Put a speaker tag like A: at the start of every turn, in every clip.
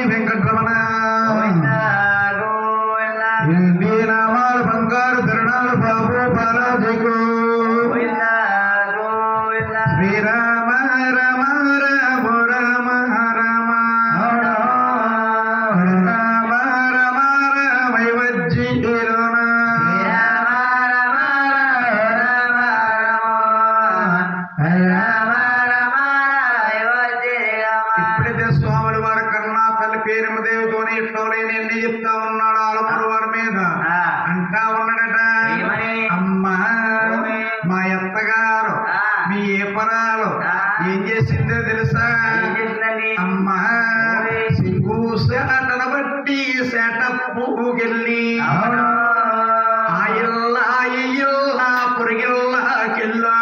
A: వెంకటరమణ నీ నామాలు బంగారు ధరణాలు బాబు బాలాజీకు శ్రీరామ రామ రామ రామ రామ రామ రామ రామైవజ్జి ఇప్పుడైతే స్వాముల వారి కన్నా తల్లి పేరు దేవితోని ఇష్టం లేని ఎన్ని చెప్తా ఉన్నాడు ఆలమూరు వారి మీద అంటా ఉన్నాడట
B: ఏమని?
A: అమ్మా మా అత్తగారు మీ ఏ పరాలు ఏం చేసిందో తెలుసా అమ్మా సిగ్గు సేటన బట్టి సేట పువ్వుకెళ్ళి ఆ ఇల్ల ఈ ఇల్ల పురిగిల్లకెళ్ళా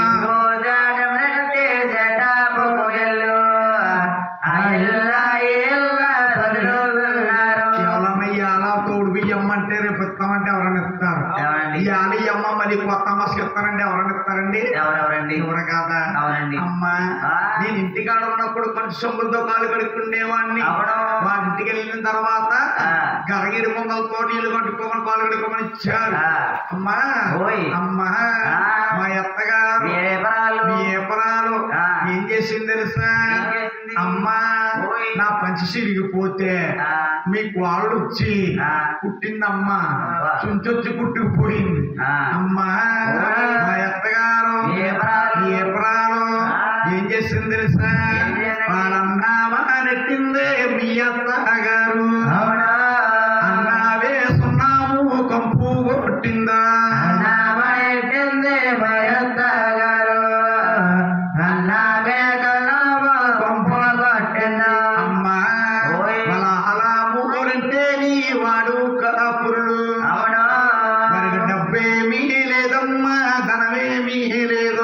A: ఎవరన్నయ్య అలా తోడు బియ్యం అంటే రేపు ఇస్తామంటే ఎవరైనా ఇస్తారు
B: ఎవరండి?
A: ఇవాళ ఈ అమ్మ మళ్ళీ కొత్త అమ్మకి ఇస్తారండి ఎవరైనా ఇస్తారండి
B: ఎవరెవరండి
A: ఎవరు కాదా
B: అవునండి.
A: అమ్మా
B: ఆ.
A: నేను ఇంటికాడ ఉన్నప్పుడు కొంచెం సొమ్ములతో కాలు కడుక్కునేవాడిని
B: అవును.
A: వాళ్ళ ఇంటికి వెళ్ళిన తర్వాత
B: ఆ.
A: గరగిడి ముందలతో నీళ్లు కట్టుకోమని కాలు కడుక్కోమని ఇచ్చారు
B: ఆ.
A: అమ్మా
B: ఓయ్.
A: అమ్మా
B: ఆ.
A: మా అత్తగారు
B: మీ ఏపరాలు
A: మీ ఏపరాలు
B: ఆ.
A: ఏం చేసింది తెలుసా
B: ఏం చేసింది?
A: అమ్మా
B: ఓయ్.
A: నా పంచి సిరిగిపోతే
B: ఆ.
A: మీ కోళ్ళు వచ్చి
B: ఆ.
A: పుట్టిందమ్మా
B: ఆ.
A: చుంచొచ్చి పుట్టుకుపోయింది
B: ఆ.
A: అమ్మా
B: ఓయ్.
A: మా అత్తగారు
B: మీ ఏపరాలు.
A: మీ ఏపరాలు
B: ఆ.
A: ఏం చేసింది తెలుసా
B: ఏం చేసింది?
A: వాళ్ళన్నామా నెట్టిందే మీ అత్తగారు
B: అవునా
A: అన్నా వేసున్నాము కంపు కొట్టిందా అమ్మా
B: ఓయ్.
A: వాళ్ళ అలా మూరంటే నీ వాడు కాపురుడు మరి డబ్బేమీ లేదమ్మా ధనమేమీ లేదు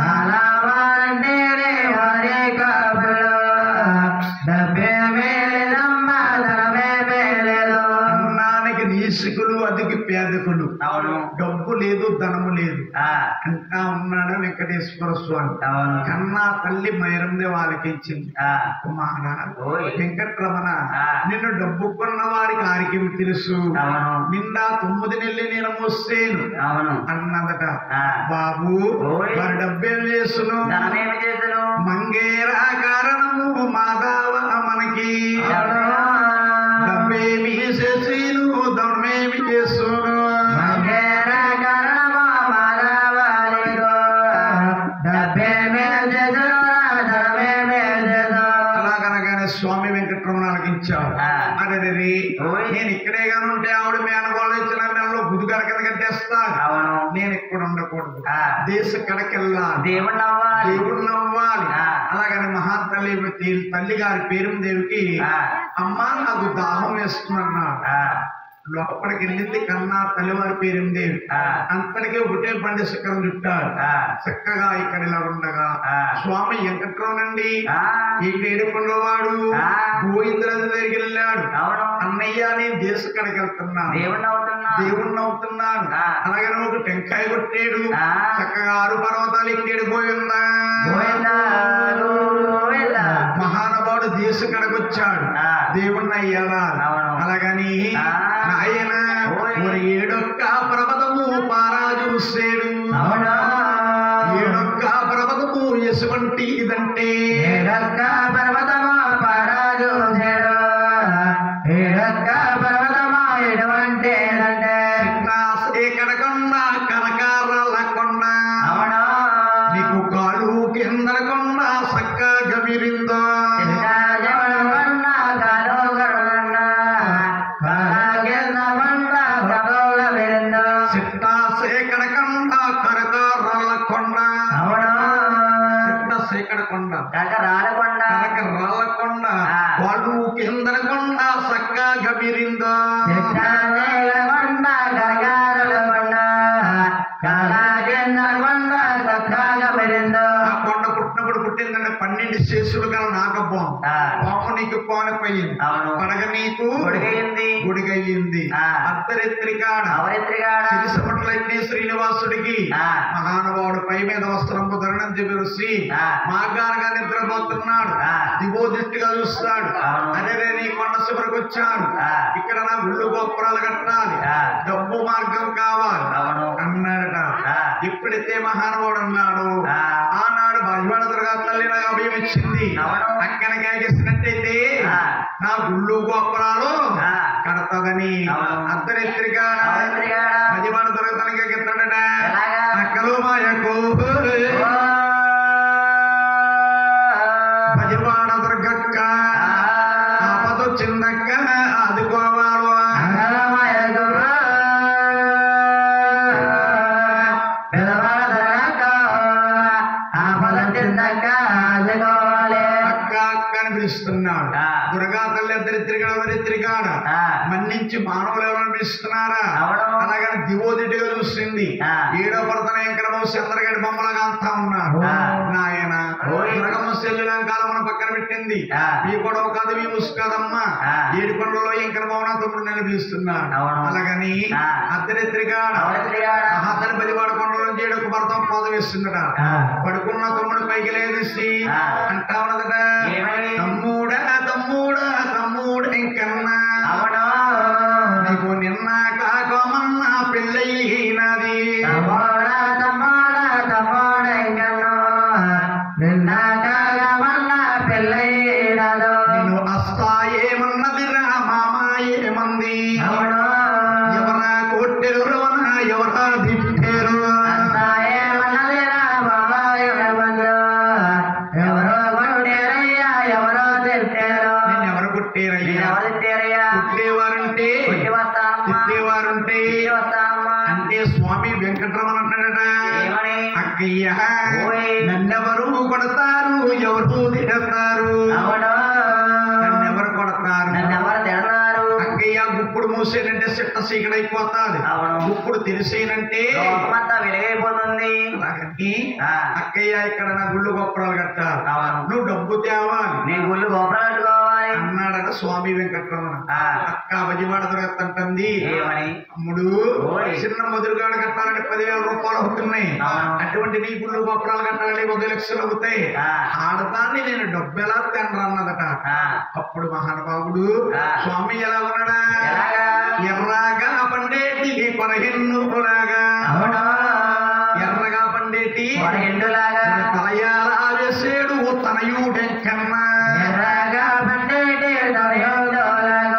A: అన్నానికి నీసుకులు అదికి పేదకులు
B: అవును
A: డబ్బు లేదు ధనము లేదు
B: ఆ,
A: అంటా ఉన్నాడు వెంకటేశ్వర స్వామి
B: అవును
A: కన్నా తల్లి మైరందే వాళ్ళకి ఇచ్చింది
B: ఆ,
A: మహారాజు
B: ఓయ్.
A: వెంకట్రమణ
B: ఆ.
A: నిన్ను డబ్బు కొన్న వారికి ఆరికి తెలుసు
B: అవును
A: నిండా తొమ్మిది నెల్లి నేను మోసేను
B: అవును
A: అన్నదట
B: ఆ.
A: బాబు
B: ఓయ్.
A: మరి డబ్బేం చేసును
B: ధనమేమి చేసను
A: మంగేరా కారణము మాధవ మనకి డబ్బేమి చేసిను ధనమేమి చేసును అలాగనగానే స్వామి వెంకటరమణ అలగించావు
B: ఆ.
A: అరే
B: ఓయ్.
A: నేను ఇక్కడే కానీ ఉంటే ఆవిడ మేనగోళ్ళు ఇచ్చిన నెలలో గుదుగర కింద కట్టేస్తాను
B: అవును
A: నేను ఇక్కడ ఉండకూడదు
B: ఆ.
A: దేశ కడకెళ్ళాలి
B: దేవుడు నవ్వాలి
A: దేవుడు నవ్వాలి
B: ఆ.
A: అలాగని మహాతల్లి తల్లి గారి పేరు దేవికి
B: ఆ.
A: అమ్మా నాకు దాహం వేస్తుందన్నాడు
B: ఆ,
A: లోపలికి వెళ్ళింది కన్నా తల్లివారి పేరు దేవి
B: ఆ.
A: అంతటికే ఒకటే బండి శిఖరం చుట్టాడు
B: ఆ,
A: చక్కగా ఇక్కడ ఇలా ఉండగా
B: ఆ.
A: స్వామి వెంకట్రావునండి
B: ఆ,
A: ఈ ఏడుకొండల వాడు
B: ఆ.
A: గోవిందరాజు దగ్గరికి వెళ్ళాడు
B: అవును
A: అన్నయ్య నేను దేశ కడకి వెళ్తున్నాను
B: దేవుడు నవ్వుతున్నా
A: దేవుణ్ణి అవుతున్నాను
B: ఆ.
A: అలాగే ఒక టెంకాయ కొట్టాడు
B: ఆ.
A: చక్కగా ఆరు పర్వతాలు ఎక్కాడు గోవిందా
B: గోవిందా, గోవిందా.
A: మహానుభావుడు దేశ కడకొచ్చాడు
B: ఆ.
A: దేవుణ్ణి అయ్యాలా
B: అవును.
A: అలాగని
B: ఆ.
A: నాయన
B: ఓయ్.
A: మరి ఏడొక్క పర్వతము పారాజు సేడు
B: అవునా
A: ఏడొక్క పర్వతము ఎసువంటి ఇదంటే
B: ఏడక్క పర్వతమా పరాజు చెడు ఏడక్క పర్వతమా ఎటువంటిదంటే
A: కడకొండ కనకారాల కొండ
B: అవునా
A: నీకు కాలు కిందల కొండ సక్క గమిరిందో
B: ఇంకా జవడమన్న కనుగొన్న కాగిన వంద కనుగ విరిందో
A: సిట్టాసే కడకొండ కనకారాల కొండ
B: అవునా
A: సిట్టాసే కడకొండ
B: కనకరాలకొండ
A: కనక రాళ్ళ కొండ
B: ఆ.
A: వాళ్ళు కిందల కొండ సక్క గమిరిందో
B: చిట్టాజేలకొండ గరగారలకొండ కాలాగిన్నకొండ చక్కగా విరిందో
A: ఆ కొండ పుట్టినప్పుడు పుట్టిందంటే పన్నెండు శేషులు గల నాగబ్బం
B: ఆ.
A: పాము నీకు కోనపోయింది
B: అవును.
A: పడగ నీకు
B: పొడిగయింది
A: గుడిగయ్యింది
B: ఆ.
A: అర్ధరిత్రి కాడ
B: అవరిత్రిగాడ
A: సిరిసమట్లన్నీ శ్రీనివాసుడికి
B: ఆ.
A: మహానుభావుడు పై మీద వస్త్రంపు ధరణి విరుసి
B: ఆ.
A: మార్గాలుగా నిద్రపోతున్నాడు
B: ఆ.
A: దిగో దృష్టిగా చూస్తాడు
B: అవును.
A: అరే నీ కొండ ఇక్కడికి వచ్చాను
B: ఆ.
A: ఇక్కడ నా గుళ్ళు గోపురాలు కట్టాలి
B: ఆ.
A: డబ్బు మార్గం కావాలి
B: అవును
A: అన్నాడట
B: ఆ.
A: ఎప్పుడైతే మహానుభావుడు అన్నాడు
B: ఆ.
A: ఆనాడు భజవాడ దుర్గా తల్లి నాకు అభయం ఇచ్చింది
B: అవును.
A: అక్కన కేకిస్తున్నట్టయితే
B: ఆ.
A: నా గుళ్ళు గోపురాలు
B: ఆ.
A: కడతదని
B: అవును.
A: అర్ధరాత్రిగా
B: అర్ధరాత్రిగాడ.
A: భజవాడ దుర్గా తల్లికి ఎత్తాడట
B: ఎలాగా?
A: అక్కలు మాయకు భజవాడ దుర్గక్క ఆపద చిన్నక్క ఆదుకోవాలు అక్క అక్క అని పిలుస్తున్నాడు
B: ఆ.
A: దుర్గా తల్లి అద్దరిత్రికాడ వరిత్రికాడ
B: ఆ.
A: మన్నించి మానవులు ఎవరైనా పిలుస్తున్నారా
B: అవును.
A: అలాగని దివోదిటిగా చూస్తుంది
B: ఆ.
A: ఏడో భర్తన ఎంకరమో చంద్రగడి బొమ్మలుగా అంతా ఉన్నారు
B: ఆ.
A: నాయన
B: ఓయ్.
A: దుర్గమ్మ సెల్లులం కాలమున పక్కన పెట్టింది
B: ఆ.
A: మీ గొడవ కాదు మీ ముసుకాదమ్మా
B: ఆ.
A: ఏడు కొండలలో ఎంకర భవన తమ్ముడు నేను పిలుస్తున్నాడు
B: అవును.
A: అలాగని
B: ఆ.
A: అద్దరిత్రికాడ
B: అర్ధరాత్రిగాడ.
A: అతని పదివాడ కొండలో ఏడుకు భర్త పాద వేస్తుందట
B: ఆ.
A: పడుకున్న తమ్ముడు పైకి లేదిసి
B: ఆ.
A: అంటా ఉన్నదట
B: ఏమని?
A: తమ్ముడా తమ్ముడా తమ్ముడు ఇంకన్నా నీకు నిన్న కాకమన్న పెళ్ళయినది నిన్ను అస్తాయేమన్నది రా మామ ఏమంది ఎవరా కొట్టెరు ఎవరా దిట్టేరు నిన్ను ఎవరు కొట్టేరయ్యా కొట్టేవారుంటే తిట్టేవారుంటే అంటే స్వామి వెంకటరమణ అంటాడట
B: ఏమని?
A: అక్కయ్య
B: ఓయ్.
A: నన్నెవరు కొడతారు ఎవరు తిడతారు నన్నెవరు కొడతారు అక్కయ్య గుప్పుడు మూసేనంటే సిట్ట సీకడైపోతాది
B: అవును.
A: గుప్పుడు తెలిసేనంటే
B: లోకమంతా వెలుగైపోతుంది
A: అలాగని
B: ఆ.
A: అక్కయ్య ఇక్కడ నా గుళ్ళు గొప్పరాలు కట్టాలి
B: అవును.
A: నువ్వు డబ్బు తేవాలి
B: నీ గుళ్ళు గోపురాలు కట్టుకోవాలి
A: అన్నాడట స్వామి వెంకటరమణ
B: ఆ.
A: అక్క బజివాడ దొరకతంటుంది
B: ఏమని
A: తమ్ముడు
B: ఓయ్.
A: చిన్న మొదలుగాడు కట్టాలంటే పదివేల రూపాయలు అవుతున్నాయి
B: అవును.
A: అటువంటి నీ గుళ్ళు గొప్పరాలు కట్టాలంటే ఒక లక్షలు అవుతాయి
B: ఆ.
A: ఆడదాన్ని నేను డబ్బు ఎలా తినరన్నదట
B: ఆ.
A: అప్పుడు మహానుభావుడు
B: ఆ.
A: స్వామి ఎలా ఉన్నాడా
B: ఎలాగా?
A: ఎర్రగా పండేటి కొరహిన్నులాగా
B: అవును.
A: ఎర్రగా పండేటి
B: మన ఎండులాగా
A: తలయాల వేసేడు తనయుడెక్కన్నా
B: ఎర్రగా పండేటి దొరయోదోలగో,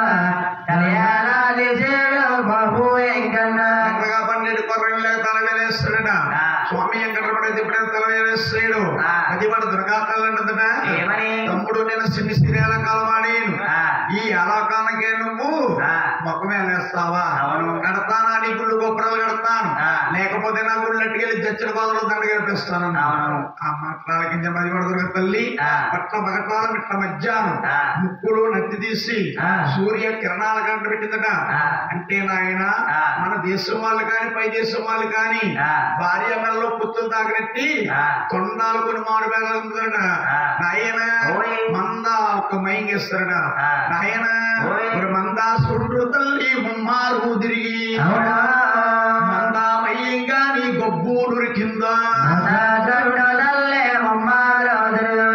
B: కలయాలాది చేడు బాబు ఎంకన్నా.
A: ఎర్రగా పండేటి కొర్రెళ్ళగా తల వేలేస్తాడట
B: ఆ.
A: స్వామి వెంకటరమణైతే ఎప్పుడైనా తల వేలేస్తాడు
B: ఆ.
A: అది మన దుర్గా తల్లంటదట
B: ఏమని
A: తమ్ముడు నేను సిన్ని సిరియాల కాలమాడేను
B: ఆ.
A: ఈ అలకాలకే నువ్వు
B: ఆ.
A: మొక్కమే వేస్తావా
B: అవును.
A: కడతానా నీ గుళ్ళు గొప్పలు కడతాను
B: ఆ.
A: లేకపోతే నా గుళ్ళు అట్టుకెళ్ళి చచ్చిన బాధలో దండ కనిపిస్తాను
B: అవును.
A: ఆ మాట్లాడకించ మది పడుతున్న తల్లి
B: ఆ.
A: పట్ల మగటాల మిట్ట మధ్యాహ్నం
B: ఆ.
A: ముక్కులు నత్తి తీసి
B: ఆ.
A: సూర్య కిరణాల కంట పెట్టిందట
B: ఆ.
A: అంటే నాయన
B: ఆ.
A: మన దేశం వాళ్ళు కానీ పై దేశం వాళ్ళు కానీ
B: ఆ.
A: భార్య మెల్లో పుత్తులు తాకనెట్టి
B: ఆ.
A: తొండాలు కొన్ని మాడు బెల్లదట
B: ఆ.
A: నాయన
B: ఓయ్.
A: మంద ఒక మైంగేస్తారట
B: ఆ.
A: నాయన
B: ఓయ్.
A: ఒక మందా సుండ్రు తల్లి ముమ్మారు తిరిగి
B: అవునా?
A: మందా మయ్యంగా నీ గొబ్బు నురికిందా
B: మందాదుడలల్లే మమ్మారోదులు,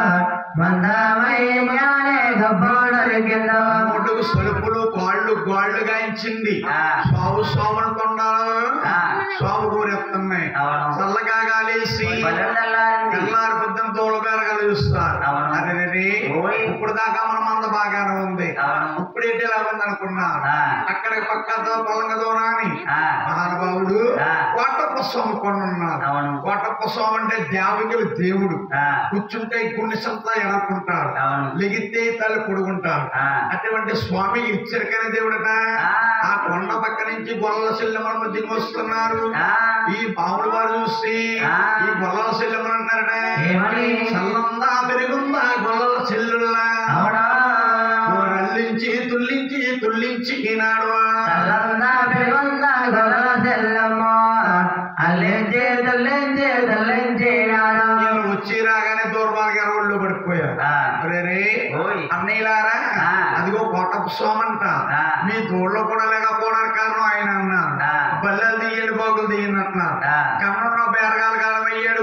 B: మందామయ్యానే గబ్బోడరికిందో.
A: మూడుకు సలుపులు కాళ్ళు గాళ్ళు గాయించింది
B: ఆ.
A: స్వాము స్వాములు తొండాలు
B: ఆ.
A: స్వాము కూరెత్తున్నాయి
B: అవును.
A: చల్లగా గాలేసి
B: పల్లెలు తెల్లారింది.
A: తెల్లారి పొద్దున తోలుగారు చూస్తారు
B: అవును.
A: అదే
B: ఓయ్.
A: ఇప్పుడు దాకా మన మంద బాగానే ఉంది
B: అవును.
A: ఇప్పుడు ఏంటి ఇలా ఉంది అనుకున్నారు
B: ఆ.
A: అక్కడ పక్క పొలంగ దూరాన్ని
B: ఆ.
A: మహానుభావుడు
B: ఆ.
A: కోటప్ప స్వామి కొనున్నారు
B: అవును.
A: కోటప్ప స్వామి అంటే దేవికలు దేవుడు
B: ఆ.
A: కూర్చుంటే గుండె సంతా ఎడకుంటాడు
B: అవును.
A: లెగితే తల్లి పొడుగుంటాడు
B: ఆ.
A: అటువంటి స్వామి ఇచ్చరికైన దేవుడట
B: ఆ.
A: ఆ కొండ పక్క నుంచి గొల్ల శల్యమల మధ్యకి వస్తున్నారు
B: ఆ.
A: ఈ బావులు వారు చూసి
B: ఆ.
A: ఈ గొల్లల శల్యమలు అంటారట
B: ఏమని?
A: చల్లందా పెరుగుందా గొల్లల చెల్లుల్లా
B: అవునా?
A: రల్లించి తుల్లించి తుల్లించి ఈనాడు
B: చల్లందా పెరుగుందా గొల్ల తెల్లమ్మో, అల్లించి తుల్లించి తుల్లించినాడు.
A: వీళ్ళు వచ్చి రాగానే దూర్భాగ్య ఒళ్ళు పడిపోయారు
B: ఆ.
A: అరే రే
B: ఓయ్.
A: అన్నయ్యలారా
B: ఆ.
A: అదిగో కోటప్ప స్వామి అంట
B: ఆ.
A: మీ తోళ్ళలో కూడా లేకపోవడానికి కారణం ఆయన అన్నారు
B: ఆ.
A: బల్లెలు తీయండి బాగులు తీయండి అంటున్నారు
B: ఆ.
A: కన్నంలో బేరగాల కాలం అయ్యాడు కోటప్ప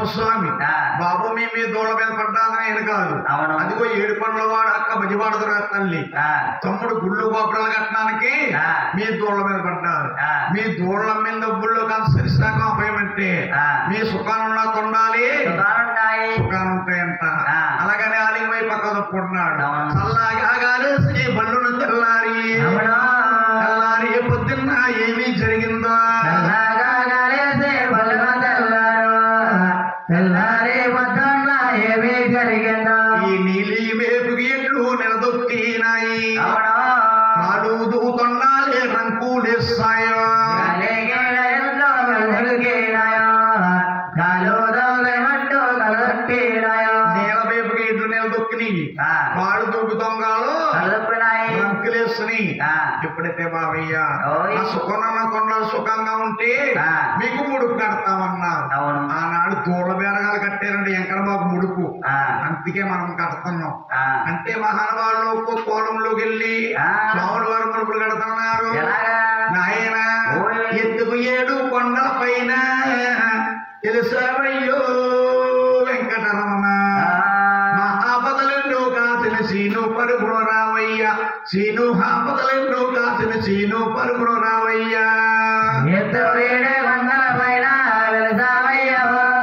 A: స్వామి
B: ఆ.
A: బాబు మీ మీ దూడ మీద పడ్డాదని నేను కాదు
B: అవును.
A: అదిగో ఏడు పండ్ల వాడు అక్క బజివాడుతురు తల్లి
B: ఆ,
A: తమ్ముడు గుళ్ళు గోపురాలు కట్టడానికి
B: ఆ.
A: మీ దూళ్ళ మీద పడ్డారు
B: ఆ.
A: మీ దూళ్ళ మీద డబ్బుల్లో కాదు సరిశాఖం అపాయమంటే
B: ఆ.
A: మీ సుఖానున్నా కొండాలి
B: సుఖాలుంటాయి
A: సుఖాలు ఉంటాయంట
B: ఆ.
A: అలాగనే ఆలింగమై పక్క తప్పుకుంటున్నాడు
B: అవును.
A: చల్లగా గాలేసి బళ్ళును తెల్లారి
B: అవును.
A: తెల్లారి పొద్దున్న ఏమీ జరిగిందో
B: చల్లగా గాలేసే బలుగా తెల్లారు. తెల్లారి పొద్దున్న ఏమీ జరిగిందో.
A: ఈ నీలి వేపుకి ఎట్లు నిలదొక్కినాయి
B: అవును.
A: కాలు దూతొండాలి రంకులేస్తాయో
B: గాలిగేల ఎంతో కలదొక్కినాయో. గాలు దొంగమంటూ కలదొక్కినాయో.
A: నేల వేపుకి ఎట్లు నిలదొక్కిని
B: ఆ.
A: కాళ్ళు దూకు దొంగలు
B: కలదొక్కినాయి.
A: రంకులేసుని
B: ఆ.
A: ఎప్పుడైతే బాబయ్య
B: ఓయ్.
A: ఆ సుఖనన్న కొండలు సుఖంగా ఉంటే
B: ఆ.
A: మీకు ముడుపు కడతామన్నారు
B: అవును.
A: ఆనాడు దూడ బేరగాలు కట్టారండి ఎంకరబాబు ముడుపు
B: ఆ.
A: అందుకే మనం కడుతున్నాం
B: ఆ.
A: అంటే మహానుభావులు ఒక్కో కోలంలోకి వెళ్ళి
B: ఆ.
A: స్వాముల వారు ముడుపులు కడుతున్నారు
B: ఎలాగా?
A: నాయన
B: ఓయ్.
A: ఎత్తుకు ఏడు కొండల పైన తెలుసావయ్యో వెంకటరమణ
B: ఆ.
A: మా ఆపదలెన్నో కాసిన సీను పరుగును రావయ్య సీను ఆపదలెన్నో కాసిన సీను పరుగును రావయ్య
B: ఎత్తు వేడే వందల పైన వెళతామయ్యో.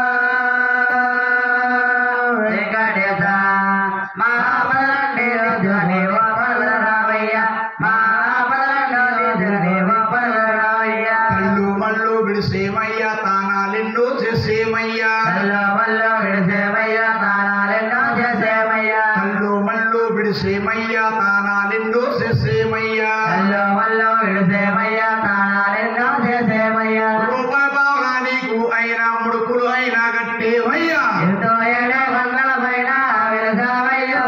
B: వెంకటేశ, మా ఆపదలంటే ధ్వని ఓ పలరామయ్య. మా ఆపదలంటే ధ్వని ఓ పలరామయ్య.
A: కళ్ళు మళ్ళు విడిసేమయ్య తానాలెన్నో చేసేమయ్యా
B: కల్లో మల్లో విడిసేమయ్య, తాళాలెన్నో చేసేమయ్య.
A: కళ్ళు మళ్ళు విడిసేమయ్య తానాలెన్నో చేసేమయ్యా
B: కల్లో మల్లో విడిసేమయ్య, తాళాలెన్నో చేసేమయ్య.
A: రూపాయి బాగా నీకు అయినా ముడుకులు అయినా కట్టేవయ్యా
B: ఎంతో ఏడే వందల పైన వెళతామయ్యో.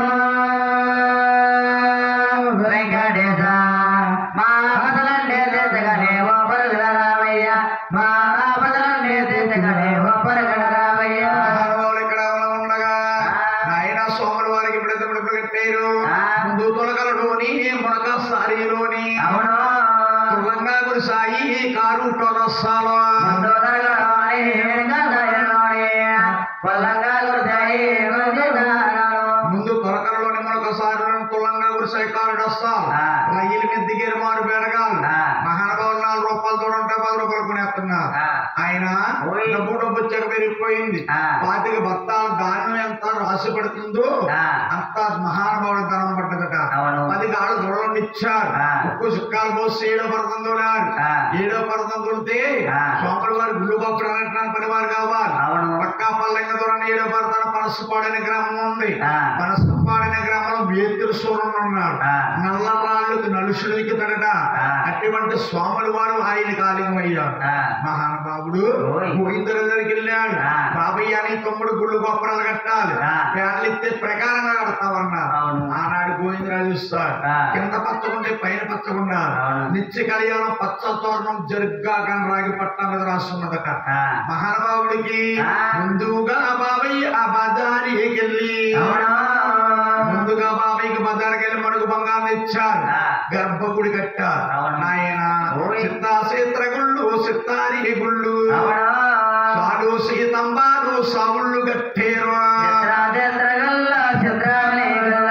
B: వెంకటేశ, మా ఆపదలన్నీ తీర్చగనే ఓ పరుగుల రామయ్య. మా ఆపదలన్నీ తీర్చగనే ఓ పరుగుల రామయ్య.
A: మహానుభావులు ఇక్కడ ఉండగా నాయన సోముల వారికి ఇప్పుడు ముడుపులు కట్టారు
B: ఆ.
A: ముందు తొలగలలోని మునక సారీలోని
B: అవును
A: తులంగా గురిసాయి కారు టొరస్సాలో
B: ముందు తరగలోని వెనుక తరగలోని పొల్లంగా గురిసాయి గురిసాను.
A: ముందు తొలకలలోని మునక సారీలోని తులంగా గురిసాయి కారు డొస్సాలు
B: ఆ.
A: రైలు మీద దిగేరు మారు బెరగాలు
B: ఆ.
A: మహానుభావులు నాలుగు రూపాయలు చూడంటే పది రూపాయలు కొనేస్తున్నారు
B: ఆ.
A: ఆయన
B: ఓయ్.
A: డబ్బు డబ్బు చెక్క పెరిగిపోయింది
B: ఆ.
A: పాతిక బత్తాల ధాన్యం ఎంత రాసి పడుతుందో
B: ఆ.
A: అంత మహానుభావుడు ధనం పట్టదట
B: అవును.
A: పది కాళ్ళు దూరం ఇచ్చారు
B: ఆ.
A: ఉప్పు సుక్కాలు పోసి ఏడో పడతం తోలారు
B: ఆ.
A: ఏడో పడతం తోలితే
B: ఆ.
A: సోమల వారు గుళ్ళు గొప్పలు అనటానికి పనివారు కావాలి
B: అవును.
A: పక్కా పల్లెంగ దూరం ఏడో పడతాన పనసపాడైన గ్రామం ఉంది
B: ఆ.
A: పనసపాడైన గ్రామంలో వేతులు సూర్యుడు ఉన్నాడు
B: ఆ.
A: నల్ల రాళ్ళకు నలుషులకి తడట
B: ఆ.
A: అటువంటి స్వాముల వారు ఆయన కాలింగమయ్యారు
B: ఆ.
A: మహానుభావుడు
B: ఓయ్.
A: గోవిందుల దగ్గరికి వెళ్ళాడు
B: ఆ.
A: బాబయ్య అని తమ్ముడు గుళ్ళు గొప్పరాలు కట్టాలి
B: ఆ.
A: ప్యాన్లు ఇస్తే ప్రకారంగా కడతామన్నారు
B: అవును.
A: ఆనాడు గోవిందరాజు ఇస్తారు
B: ఆ.
A: కింద పచ్చగుంటే పైన పచ్చగుండా
B: అవును.
A: నిత్య కళ్యాణం పచ్చ తోరణం జరుగ్గా కానీ రాగి పట్టణం మీద రాస్తున్నదట
B: ఆ.
A: మహానుభావుడికి
B: ఆ.
A: ముందుగా బాబయ్య ఆ బజారికి వెళ్ళి
B: అవును.
A: ముందుగా బాబాయ్కి బజార్కి వెళ్ళి మడుగు బంగారం ఇచ్చారు
B: ఆ.
A: గర్భగుడి కట్టారు
B: అవును.
A: నాయన
B: ఓయ్.
A: చిత్తాసేత్ర గుళ్ళు సిత్తారి గుళ్ళు
B: అవును.
A: సాడు సీతంబారు సావుళ్ళు కట్టేరు
B: చిత్రాచిత్రగల్ల చిత్రాలేగల్ల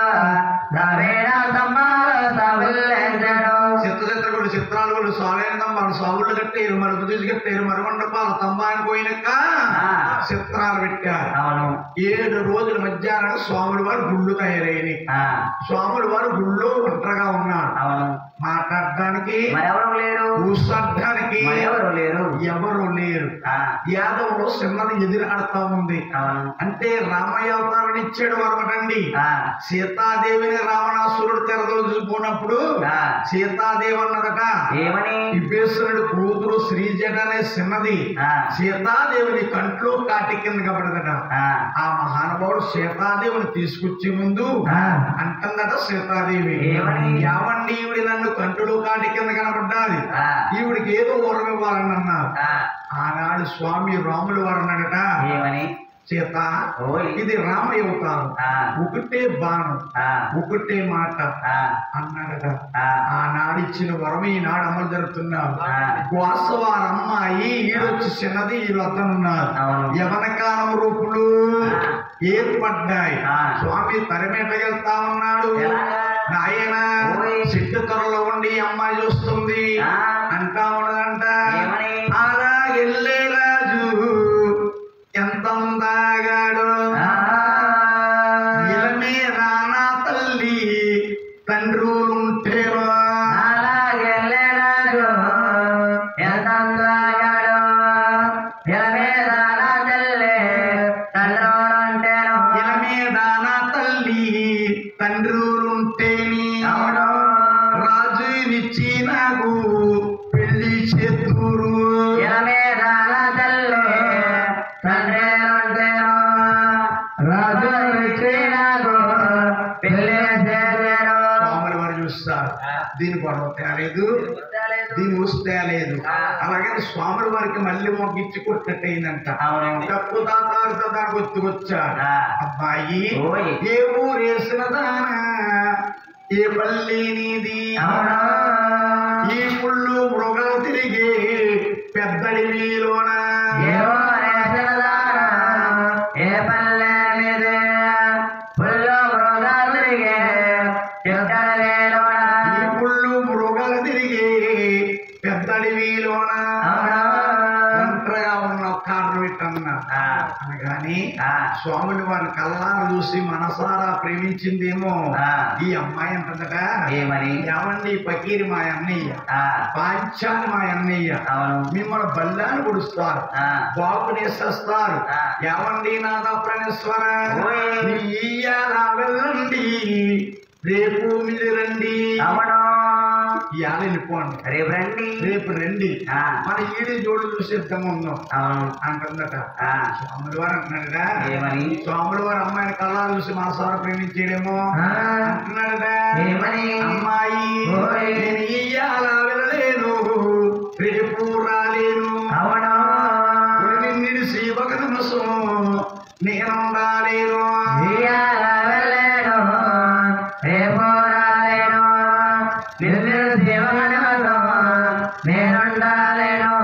B: ద్రవిడ సంబాల సవిల్లెంచెను.
A: చిత్రచిత్ర గుళ్ళు చిత్రాలు గుళ్ళు సాలైన తంబాలు సావుళ్ళు కట్టేరు మరుపు తీసి కట్టేరు మరుమండపాలు తంబాని పోయినాక
B: ఆ.
A: చిత్రాలు పెట్టారు
B: అవును
A: ఏడు రోజుల మధ్యాహ్నం స్వాముల వారు గుళ్ళు తయారైనవి
B: ఆ.
A: స్వాముల వారు గుళ్ళో ఒంటరిగా ఉన్నారు
B: అవును
A: మాట్లాడడానికి
B: మరెవరు లేరు
A: కూసడ్డానికి
B: మరెవరు లేరు
A: ఎవరు లేరు
B: ఆ.
A: యాదవులు చిన్నది ఎదురాడుతా ఉంది
B: అవును
A: అంటే రామయ్య అవతారం ఇచ్చాడు వరమటండి
B: ఆ.
A: సీతాదేవిని రావణాసురుడు తెరదోచుకున్నప్పుడు
B: ఆ.
A: సీతాదేవి అన్నదట
B: ఏమని
A: విభీషణుడు కూతురు శ్రీజట అనే చిన్నది
B: ఆ.
A: సీతాదేవిని కంట్లో కాటి కింద కబడదట
B: ఆ.
A: ఆ మహానుభావుడు సీతాదేవిని తీసుకొచ్చే ముందు
B: ఆ.
A: అంటుందట సీతాదేవి
B: ఏమని?
A: యావండి ఈవిడి నన్ను కంటులో కాటి కింద కనబడ్డాది
B: ఆ.
A: ఈవిడికి ఏదో వరం ఇవ్వాలని అన్నారు
B: ఆ.
A: ఆనాడు స్వామి రాములు వారు అన్నాడట
B: ఏమని
A: సీత
B: ఓయ్.
A: ఇది రామ అవతారం
B: ఆ.
A: ఒకటే బాణం
B: ఆ.
A: ఒకటే మాట
B: ఆ.
A: అన్నాడట
B: ఆ.
A: ఆనాడిచ్చిన వరం ఈనాడు అమలు జరుగుతున్నారు
B: ఆ.
A: గోసవారి అమ్మాయి ఈడొచ్చి చిన్నది ఈ వద్దనున్నారు
B: అవును.
A: యవన కాలం రూపులు
B: ఆ.
A: ఏర్పడ్డాయి
B: ఆ.
A: స్వామి తరిమేటకెళ్తా ఉన్నాడు
B: ఎలాగా?
A: నాయన
B: ఓయ్.
A: సిట్టు త్వరలో ఉండి ఈ అమ్మాయి చూస్తుంది
B: ఆ.
A: అంటా ఉన్నదంట
B: ఏమని?
A: అలా ఎల్లే రాజు ఎంత ఉందాగాడు
B: ఆ.
A: ఇలమే రానా తల్లి తండ్రులుంటేవా
B: అలాగెళ్ళాడు. ఎంత అందాగాడు. ఎలమేదాన తల్లి తండ్రోడంటేను.
A: ఇలమే రానా తల్లి తండ్రులుంటేని
B: అవును.
A: రాజునిచ్చి నాకు పెళ్లి చేతురు
B: ఎలమేదాన తల్లి తండ్రేనంటేను. రాజు ఇచ్చి నాకు పెళ్లి చేసేను.
A: స్వాముల వారు చూస్తారు దీని గొడవ తేలేదు దీని ఊసి తేలేదు
B: ఆ.
A: అలాగే స్వాముల వారికి మళ్ళీ మొగ్గిచ్చి కొట్టట్టయిందంట
B: అవును.
A: తప్పు తాతారుతో దాకా గుర్తుకొచ్చాడు
B: ఆ.
A: అబ్బాయి
B: ఓయ్.
A: ఏ ఊరేసిన దానా ఏ పల్లి నీది
B: అవునా?
A: ఈ పుళ్ళు మృగలు తిరిగి పెద్దడి మీలోన
B: ఏవో రేసనదాన, ఏ పల్లె మీదే, పుల్లో మృగాలురిగే, చిత్తడవేలోన.
A: ఈ పుళ్ళు మృగలు తిరిగి పెద్దడి మీలోన
B: అవునా?
A: ఒంటరిగా ఉన్న ఒక్క అన్న
B: ఆ,
A: అనగాని
B: ఆ,
A: స్వాములు వారి కల్లారు చూసి మనసారా ప్రేమించిందేమో
B: ఆ.
A: ఈ అమ్మాయి అంటుందట
B: ఏమని?
A: ఏమండి పకీరి మా అన్నయ్య
B: ఆ,
A: పాంచాలి మా అన్నయ్య
B: అవును.
A: మిమ్మల్ని బల్లాన్ని పొడుస్తారు
B: ఆ,
A: బాబునేసేస్తారు
B: ఆ.
A: ఏమండి నాదా ప్రణేశ్వర
B: ఓయ్.
A: మీ ఇయ్యాల వెళ్ళండి రేపు మీరు రండి
B: అవును.
A: ఇవాళ వెళ్ళిపోండి
B: రేపు రండి.
A: రేపు రండి
B: ఆ.
A: మన ఈడి జోడు చూసి సిద్ధంగా ఉందాం
B: అవును.
A: అంటుందట
B: ఆ,
A: స్వాములు వారు అంటున్నాడట
B: ఏమని?
A: స్వాములు వారు అమ్మాయిని కళ్ళాలు చూసి మనసారా ప్రేమించేయడేమో
B: ఆ.
A: అంటున్నాడట
B: ఏమని?
A: అమ్మాయి
B: ఓయ్.
A: నేను ఇయ్యాల వెళ్ళలేను రేపు రాలేను
B: అవును.
A: నిన్నిడిసి ఒక నిమిషం నేనుండాలేను
B: ఇయ్యాల వెళ్ళేను, రేపు రాలేను. నిన్ను జీవనవసం నేనుండాలేను.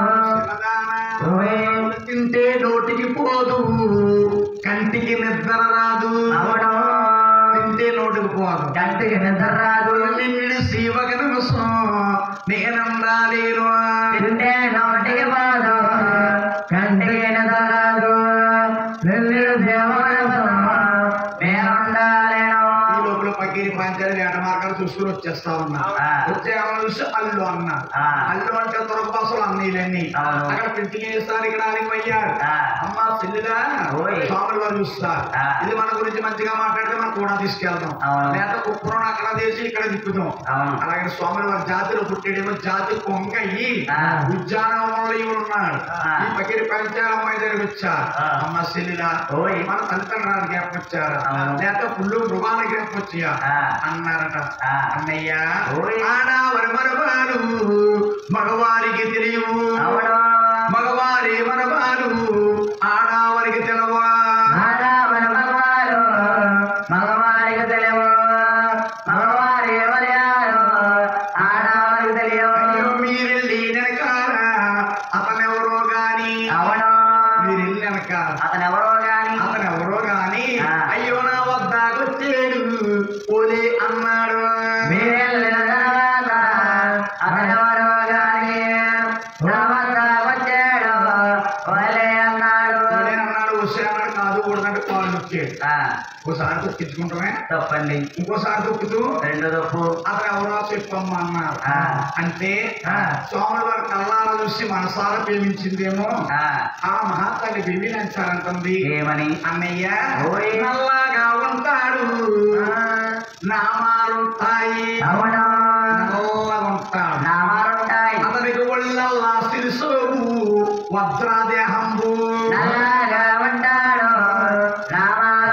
B: ఓయ్.
A: తింటే నోటికి పోదు కంటికి నిద్ర రాదు
B: అవును.
A: తింటే నోటికి పోదు
B: కంటికి నిద్ర రాదు
A: నిన్నిడిసి ఒక నిమిషం నేనుండాలేను
B: తింటే నోటికి పోదు కంటికి నిద్ర రాదు నిన్ను జీవనవసం నేనుండాలేను.
A: ఈ లోపల పకీరి పంచాలి వేట మార్గాలు చూసుకుని వచ్చేస్తా ఉన్నా
B: ఆ.
A: వచ్చే చూసి అల్లు అన్నారు
B: ఆ.
A: అల్లు అంటే త్వరగ బస్సులు అన్నీలన్నీ
B: అవును.
A: అక్కడ ప్రింటింగ్ చేస్తారు ఇక్కడ ఆగిపోయారు
B: ఆ.
A: అమ్మ చెల్లిగా
B: ఓయ్.
A: స్వాములు వారు చూస్తారు
B: ఆ.
A: ఇది మన గురించి మంచిగా మాట్లాడితే మనం కూడా తీసుకెళ్దాం
B: అవును.
A: లేదా కుప్పరం అక్కడ తీసి ఇక్కడ తిప్పుదాం
B: అవును.
A: అలాగే స్వాములు వారి జాతిలో పుట్టేడేమో జాతి కొంగయి
B: ఆ.
A: ఉద్యానవనంలో ఇవి ఉన్నాడు
B: ఆ.
A: ఈ పకిరి పంచాల అమ్మాయి దగ్గరికి వచ్చారు
B: ఆ.
A: అమ్మ చెల్లిలా
B: ఓయ్.
A: మన తల్లిదండ్రులు జ్ఞాపకం వచ్చారు
B: అవును.
A: లేకపోతే పుల్లు మృగాల జ్ఞాపకం వచ్చాయా
B: ఆ.
A: అన్నారట
B: ఆ.
A: అన్నయ్య
B: ఓయ్.
A: ఆడవరి మరబాలు మగవారికి తెలియవు
B: అవును.
A: మగవారి మరబాలు ఆడవారికి తెలవా
B: ఆడామన మగవారు మగవారికి తెలియవు మగవారి ఎవరు ఆడవారికి తెలియవు
A: అయ్యో మీరెళ్ళి వెనకాల అతనెవరో గాని
B: అవును
A: మీరెళ్ళి వెనకాల
B: అతను ఎవరో గాని
A: అతనెవరో గాని
B: ఆ.
A: అయ్యో నా వద్దకొచ్చేడు ఓలే అన్నాడు
B: మీరెళ్ళిన తర్వాత అతను ఎవరో గాని నా వద్ద వచ్చాడు వాళ్ళే అన్నాడు
A: ఓలే అన్నాడు వస్తే అన్నాడు కాదు ఊడదంటే కాళ్ళు వచ్చాడు
B: ఆ,
A: ఒకసారి తొక్కించుకుంటామే
B: తప్పండి
A: ఇంకోసారి తొక్కుతూ
B: రెండు తప్పు
A: అతను ఎవరో చెప్పమ్మా అన్నారు
B: ఆ.
A: అంటే
B: ఆ.
A: స్వాముల వారి కళ్ళాల చూసి మనసారా ప్రేమించిందేమో
B: ఆ,
A: ఆ మహాత్మాన్ని బివినంచారంటుంది
B: ఏమని
A: అన్నయ్య
B: ఓయ్.
A: నల్లగా ఉంటాడు నామాలుంటాయి
B: అవును
A: నల్లగా ఉంటాడు
B: నామాలుంటాయి
A: అతనికి ఒళ్ళల్లా సిరిసోగు వజ్రాదేహంబు
B: నల్లగా ఉంటాడు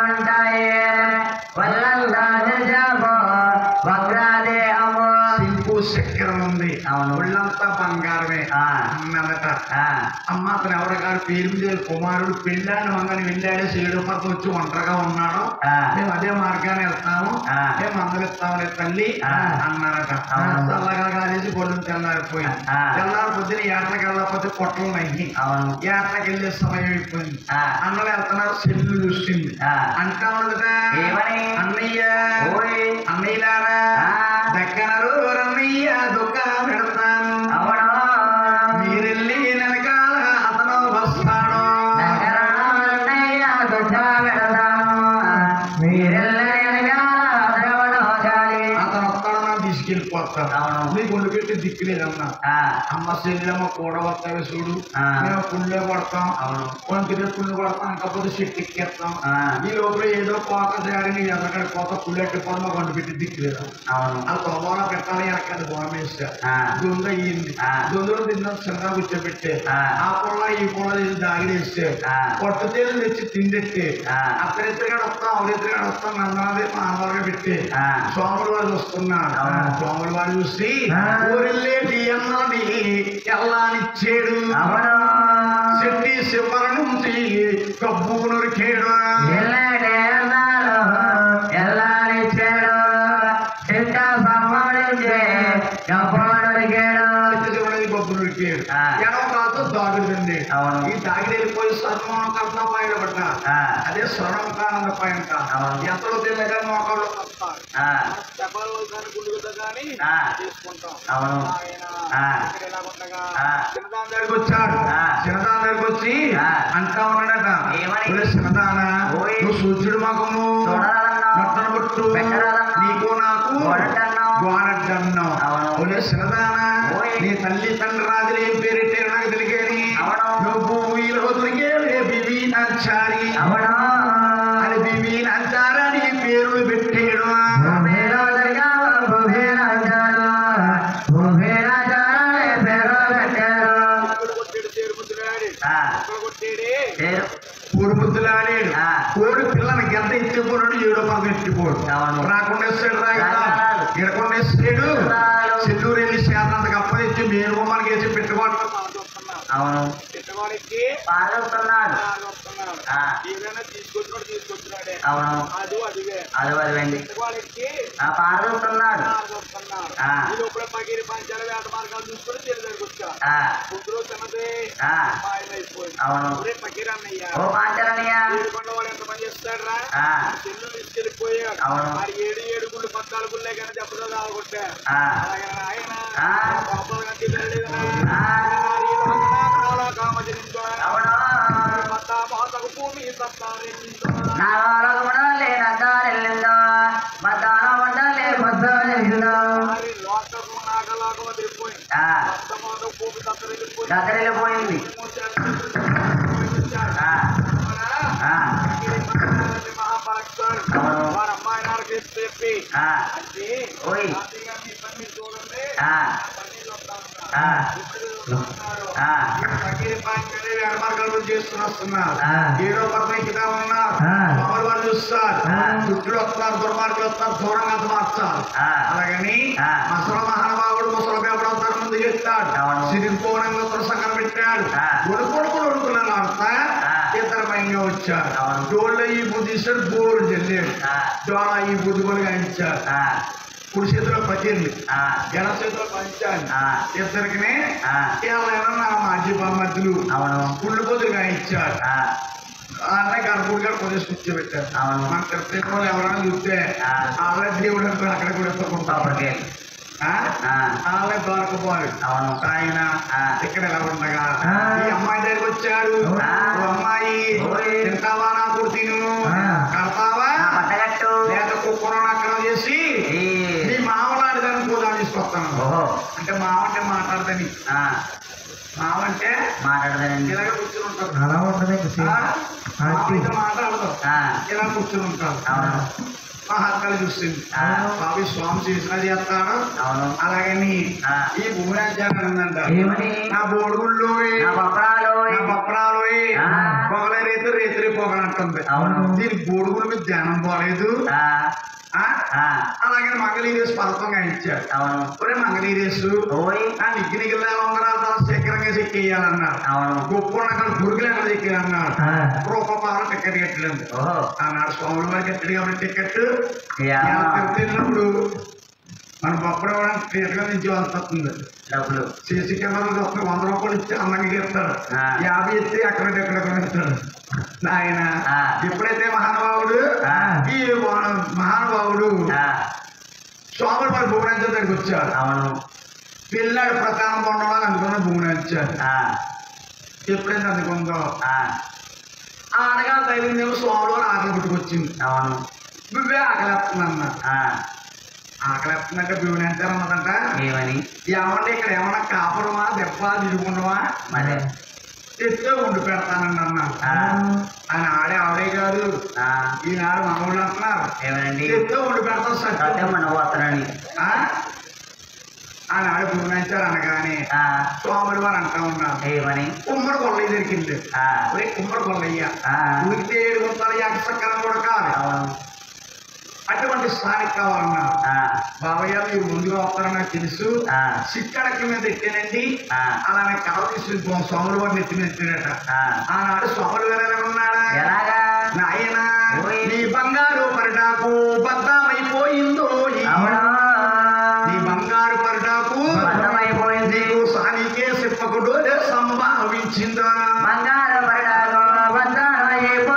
B: నామాలుంటాయి వల్లంగా నిజము వగ్రాదేహము
A: సింపు చక్కెర ఉంది
B: అవును.
A: ఒళ్ళంతా బంగారమే
B: ఆ.
A: అన్నదట
B: ఆ,
A: అమ్మ అతను ఎవరి గారు పేరు మీద కుమారుడు పెళ్ళాన్ని మంగని వెళ్ళాడే సేడుపక్క వచ్చి ఒంటరిగా ఉన్నాడు
B: ఆ.
A: మేము అదే మార్గాన్ని వెళ్తాము
B: ఆ.
A: మేము మందలిస్తాములే తల్లి
B: ఆ.
A: అన్నారట
B: అవును.
A: చల్లగా కాదేసి పొద్దున తెల్లారిపోయి
B: ఆ.
A: తెల్లారి పొద్దున ఏటకి వెళ్ళకపోతే పొట్టలు నయ్యి
B: అవును
A: ఏటకి వెళ్ళే సమయం అయిపోయింది
B: ఆ.
A: అన్నలు వెళ్తున్నారు సెల్లు చూసింది
B: ఆ.
A: అంటా ఉన్నదట
B: ఏమని?
A: అన్నయ్య
B: ఓయ్.
A: అన్నయ్యలారా
B: ఆ.
A: దక్కనరు అన్నయ్య దుఃఖ పెడతాను
B: అవును
A: మీరెళ్ళి వెనకాల అతను వస్తాడు
B: దగ్గరన్నయ్య దుఃఖ పెడతాను. మీరెల్లరి వెనకాల అతడు చాలి.
A: అతను ఒక్కడు నన్ను తీసుకెళ్ళిపోతాడు
B: అవును.
A: నీకు ఒండి పెట్టి దిక్కులేదన్నా
B: ఆ,
A: అమ్మ చెల్లెమ్మ కూడా వస్తాయి చూడు
B: ఆ.
A: మేము పుల్లే కొడతాం
B: అవును
A: కొంత పుల్లు కొడతాం కాకపోతే చెట్టు ఎక్కేస్తాం
B: ఆ,
A: ఈ లోపల ఏదో కోత జారిని ఎక్కడ కోత పుల్లెట్టి పొలం కొండ పెట్టి దిక్కులేదు
B: అవును
A: ఆ తోమలో పెట్టాలి ఎక్కడ బామేసా
B: ఆ,
A: దొంగ అయ్యింది
B: ఆ.
A: దొంగలు తిన్న చిన్నగా కూర్చోబెట్టే
B: ఆ.
A: ఆ పొల ఈ పొల తీసి దాగిడేస్తే
B: ఆ.
A: పొట్టు తేలు తెచ్చి తిండెట్టి
B: ఆ.
A: అత్తరిద్దరుగా వస్తాం అవరిద్దరుగా వస్తాం నందనది మా అమ్మగా పెట్టి
B: ఆ.
A: సోములు వాడు వస్తున్నాడు
B: అవును.
A: సోములు వాడు చూసి
B: ఆ.
A: ఊరిల్లేటి అన్నది ఎల్లానిచ్చేడు
B: అవును
A: చెట్టి శివర నుంచి కబ్బు నరికేడు
B: ఎల్లడే అన్నాడు ఎల్లారి చెడు చింత సమ్మడించే గొప్పడిగాడు
A: చెట్టు శివరని కబ్బు నరికేడు
B: ఆ.
A: ఎడవ కాదు దాగుదండి
B: అవును.
A: ఈ దాగిడి వెళ్ళిపోయి సర్వం కన్నా పైన పడ్డా
B: ఆ,
A: అదే స్వర్ణకానంద పైన
B: అవును.
A: ఎంతలో తెలియక మోకాళ్ళు వస్తారు
B: ఆ,
A: చెప్పాలి కానీ గుండుగుద్ద కానీ
B: ఆ.
A: తీసుకుంటాం
B: అవును
A: ఆయన
B: ఆ.
A: ఇక్కడ ఇలా ఉండగా
B: ఆ.
A: చిన్నదాని దగ్గరికి వచ్చాడు
B: ఆ.
A: చిన్నదాని దగ్గరికి వచ్చి
B: ఆ.
A: అంటా ఉన్నాడట
B: ఏమని?
A: ఒరే చిన్నదానా
B: ఓయ్.
A: నువ్వు సూర్యుడు మగము
B: చూడరాదన్నావు.
A: నొట్టను కొట్టు
B: పెట్టరాదన్నావు.
A: నీకు నాకు
B: గోడటన్నావు.
A: గోడటన్నావు
B: అవును.
A: ఒరే చిన్నదానా
B: ఓయ్.
A: నీ తల్లి తండ్రి రాజులు ఏం పేరెట్టారు నాకు తెలియని
B: అవును.
A: నువ్వు ఈ రోజులకే బిబి నచ్చారి
B: అవును
A: అది బిబి నచ్చారని పేరు పెట్టాడు
B: భూమిలో దర్గాలో భూమిరాజాలు భూమిరాజాలే పేరు పెట్టారు ఆ, పేరు
A: కోడి ముద్దులాడాడు
B: ఆ.
A: కోడి పిల్లని గంట ఎత్తిపోయాడు ఏడో పదం ఎత్తిపోడు
B: అవును.
A: రాకుండా వేస్తాడు రాగడా
B: రాగడాలు.
A: ఎడకుండా వేస్తాడు
B: రాగడాలు.
A: చెల్లూరు వెళ్ళి శాతంతకు అప్పగించి మీరు బొమ్మలకి వేసి పెట్టుకోవడం
B: అవును
A: పెట్టుకోవడానికి
B: పాల్గొస్తున్నాడు ఆ,
A: ఏదైనా తీసుకొచ్చినాడు తీసుకొచ్చినాడే
B: అవును
A: అది అదివే
B: అది వదిలేండి
A: పెట్టుకోవడానికి
B: ఆ పాల్గొస్తున్నాడు ఆ.
A: ఈ లోపల పగిరి పంచాల వేట మార్గాలు చూసుకొని చెల్లి దగ్గరికి వచ్చా
B: ఆ,
A: కూతురు చిన్నది
B: ఆ,
A: మాయమైపోయింది
B: అవును
A: ఒరే పకీర్ అన్నయ్య
B: ఓ పాంచరణీయ
A: ఏడుకొండ వాడు ఎంత పని చేస్తాడురా
B: ఆ,
A: చెల్లు తీసుకెళ్ళిపోయాడు
B: అవును.
A: మరి ఏడు ఏడు గుళ్ళు పద్నాలుగు గుళ్ళే కానీ దెబ్బతో తాగొట్టా
B: ఆ,
A: అలాగే ఆయన
B: ఆ.
A: పాపాలు కంటే తెలియలేదురా.
B: ఆ.
A: నారీ లోకనా కాలా కామజనిందో.
B: అవును
A: మతా మాతకు భూమి సత్తా రెండిందో.
B: నా లోకముడలే నద్దారెళ్ళిందో మద్దాన వండలే మద్దారెళ్ళిందో
A: నారీ లోకము నాగలాగా వదిలిపోయింది.
B: ఆ,
A: సత్తా మాతకు భూమి సత్తా రెండిండిపోయింది.
B: దద్దరిల్లిపోయింది ఆ, ఆ,
A: మహాపరక్షుడు
B: అవును.
A: వారి అమ్మాయి నాన్నకి చెప్పి
B: ఆ,
A: అంటే
B: ఓయ్.
A: తాతయ్య గారిని ఇబ్బంది చూడండి
B: ఆ,
A: పన్నీళ్ళు వస్తాను
B: ఆ, ఆ,
A: చేస్తున్నారు
B: ఆ.
A: ఏడో పర్వం కింద ఉన్నారు
B: ఆ.
A: మామూలు వాళ్ళు చూస్తారు
B: ఆ.
A: దుడ్డులు వస్తున్నారు దుర్మార్గులు వస్తారు దూరంగా అంత మార్చాలి
B: ఆ.
A: అలాగని
B: ఆ.
A: మసల మహానుభావుడు ముసలి పేపడు అవుతారు ముందు చెప్తాడు
B: అవును.
A: సిరిపోవడంలో సంఘం పెట్టాడు
B: ఆ.
A: కొడుకొడుకులు ఉడుకున్నారు అంత
B: ఆ.
A: ఇతరమైంగా వచ్చారు
B: అవును.
A: డోళ్ళ ఈ బుద్ధి ఇస్తాడు బోరు చెల్లాడు
B: ఆ.
A: డోళ ఈ బుద్ధి కూడా ఇచ్చారు
B: ఆ,
A: కుడి చేతిలో పకిర్లు
B: ఆ,
A: ఎడ చేతిలో పంచాలి
B: ఆ.
A: ఇద్దరికినే
B: ఆ.
A: ఎవరైనా నా మాజీ బామ్మద్దులు
B: అవును
A: కుళ్ళు బుద్ధులుగా ఇచ్చారు
B: ఆ,
A: ఆ అన్నయ్య గర్భుడు గారు కొద్దిగా కూర్చోబెట్టారు
B: అవును.
A: మన తిరుపతి వాళ్ళు ఎవరైనా చూస్తే
B: ఆ.
A: వాళ్ళ దేవుడు అనుకుని అక్కడ కూడా ఎత్తుకుంటారు
B: లోపలికి
A: ఆ?
B: ఆ,
A: వాళ్ళే దొరకపోరు
B: అవును
A: ఆయన
B: ఆ.
A: ఇక్కడ ఎలా ఉండగా
B: ఆ.
A: ఈ అమ్మాయి దగ్గరికి వచ్చాడు
B: ఆ.
A: ఓ అమ్మాయి
B: ఓయ్.
A: తింటావా నా కుర్తీను
B: ఆ.
A: కడతావా
B: నా పట్టగట్టు
A: లేక కుక్కను అక్కడ చేసి
B: ఈ,
A: నీ మామలాడి దాన్ని కూడా తీసుకొస్తాను
B: ఓహో
A: అంటే మావ అంటే మాట్లాడదని
B: ఆ,
A: మావ అంటే
B: మాట్లాడదానండి
A: ఇలాగే కూర్చుని ఉంటారు
C: అలా ఉంటుంది
A: ఆ? మావ అయితే మాట్లాడదు
B: ఆ,
A: ఇలా కూర్చుని ఉంటారు
B: అవును
A: మహాత్మలు చూస్తుంది
B: ఆ.
A: స్వామి స్వామి చేసినది చేస్తాడు
B: అవును
A: అలాగని
B: ఆ.
A: ఈ భూమి ఉందంట
B: ఏమని?
A: నా బోడుగుల్లో
B: నా పప్పడాలు
A: నా పప్పడాలు
B: ఆ.
A: పొగలే రేతి రేతి పొగలంటుంది
B: అవును.
A: దీనికి బోడుగుల మీద ధ్యానం పోలేదు
B: ఆ,
A: ఆ?
B: ఆ,
A: అలాగే మంగళీరేసు పథకంగా ఇచ్చాడు
B: అవును
A: ఒరే మంగళీరేసు
B: ఓయ్
A: ఆ నిగ్గి నిగిలిన ఉంగరాలు తల శీఘ్రంగా చెక్కేయాలన్నాడు
B: అవును
A: గొప్ప అక్కడ గురుగులు ఎక్కడ చెక్కేయాలన్నాడు
B: ఆ.
A: రూపాయలు టికెట్ కట్టలేదు
B: ఓహో
A: ఆనాడు స్వాముల వారికి ఎత్తడి కాబట్టి టికెట్
B: యా.
A: తిరిగినప్పుడు మన బొప్పడు థియేటర్ నుంచి వస్తుంది
B: డబ్బులు
A: సీసీ కెమెరాలు వస్తే వంద రూపాయలు ఇచ్చి అందంగా ఇస్తాడు
B: ఆ.
A: యాభై ఇచ్చి అక్కడ ఎక్కడ ఇస్తాడు ఆయన
B: ఆ.
A: ఎప్పుడైతే మహానుభావుడు
B: ఆ.
A: ఈ మహా- మహానుభావుడు
B: ఆ,
A: స్వాముల వారి భువనేశ్వర దగ్గరికి వచ్చాడు
B: అవును
A: పిల్లాడు ప్రధానం పొందడం అందుకున్న భూమిని వచ్చాడు
B: ఆ,
A: ఎప్పుడైతే అందుకుందో
B: ఆ,
A: ఆ అనగా తగిలిందేమో స్వాముల వారు ఆకలి పుట్టుకొచ్చింది
B: అవును
A: నువ్వే ఆకలేస్తుందన్న
B: ఆ,
A: ఆకలేస్తుందంటే భూమిని ఎంత అన్నదంట
B: ఏమని
A: ఏమంటే ఇక్కడ ఏమన్నా కాపురమా దెబ్బ తిరుగుండవా
B: మరి
A: తెచ్చే ఉండి పెడతానండి అన్నాను
B: ఆ,
A: ఆయన ఆడే ఆవిడే కాదు
B: ఆ,
A: ఈనాడు మనోళ్ళు అంటున్నారు
B: ఏమనండి
A: తెచ్చే ఉండి పెడతాం
B: సత్యం
A: సత్యం
B: ఉండబోతున్నాని
A: ఆ? ఆనాడు భూమించారు అనగానే
B: ఆ,
A: స్వాములు వారు అంటా ఉన్నారు
B: ఏమని
A: కుమ్మడి కొల్లయ్య దగ్గరికి వెళ్ళి
B: ఆ,
A: ఒరే కుమ్మడి కొల్లయ్య
B: ఆ,
A: ఉడికితే ఏడు గుంతలు యాకసక్కరం కూడా కాదు
B: అవును
A: అటువంటి స్థానిక కావాలన్నారు
B: ఆ,
A: బాబయ్య మీరు ముందుగా వస్తారని నాకు తెలుసు
B: ఆ,
A: సిక్కడకి మీద ఎట్టానండి
B: ఆ,
A: అలానే కవ తీసుకుని స్వాములు వారిని ఎత్తి మీద ఎత్తాడట
B: ఆ,
A: ఆనాడు స్వాములు గారు ఎలా ఉన్నాడా
B: ఎలాగా
A: నాయనా
B: ఓయ్.
A: నీ బంగారు పరిటాకు బద్దమైపోయిందో
B: అవునా
A: నీ బంగారు పరిటాకు
B: బద్దమైపోయింది.
A: నీకు సానికే చెప్పకుడు సంభావించిందా
B: బంగారు పరడాలో బద్దమైపో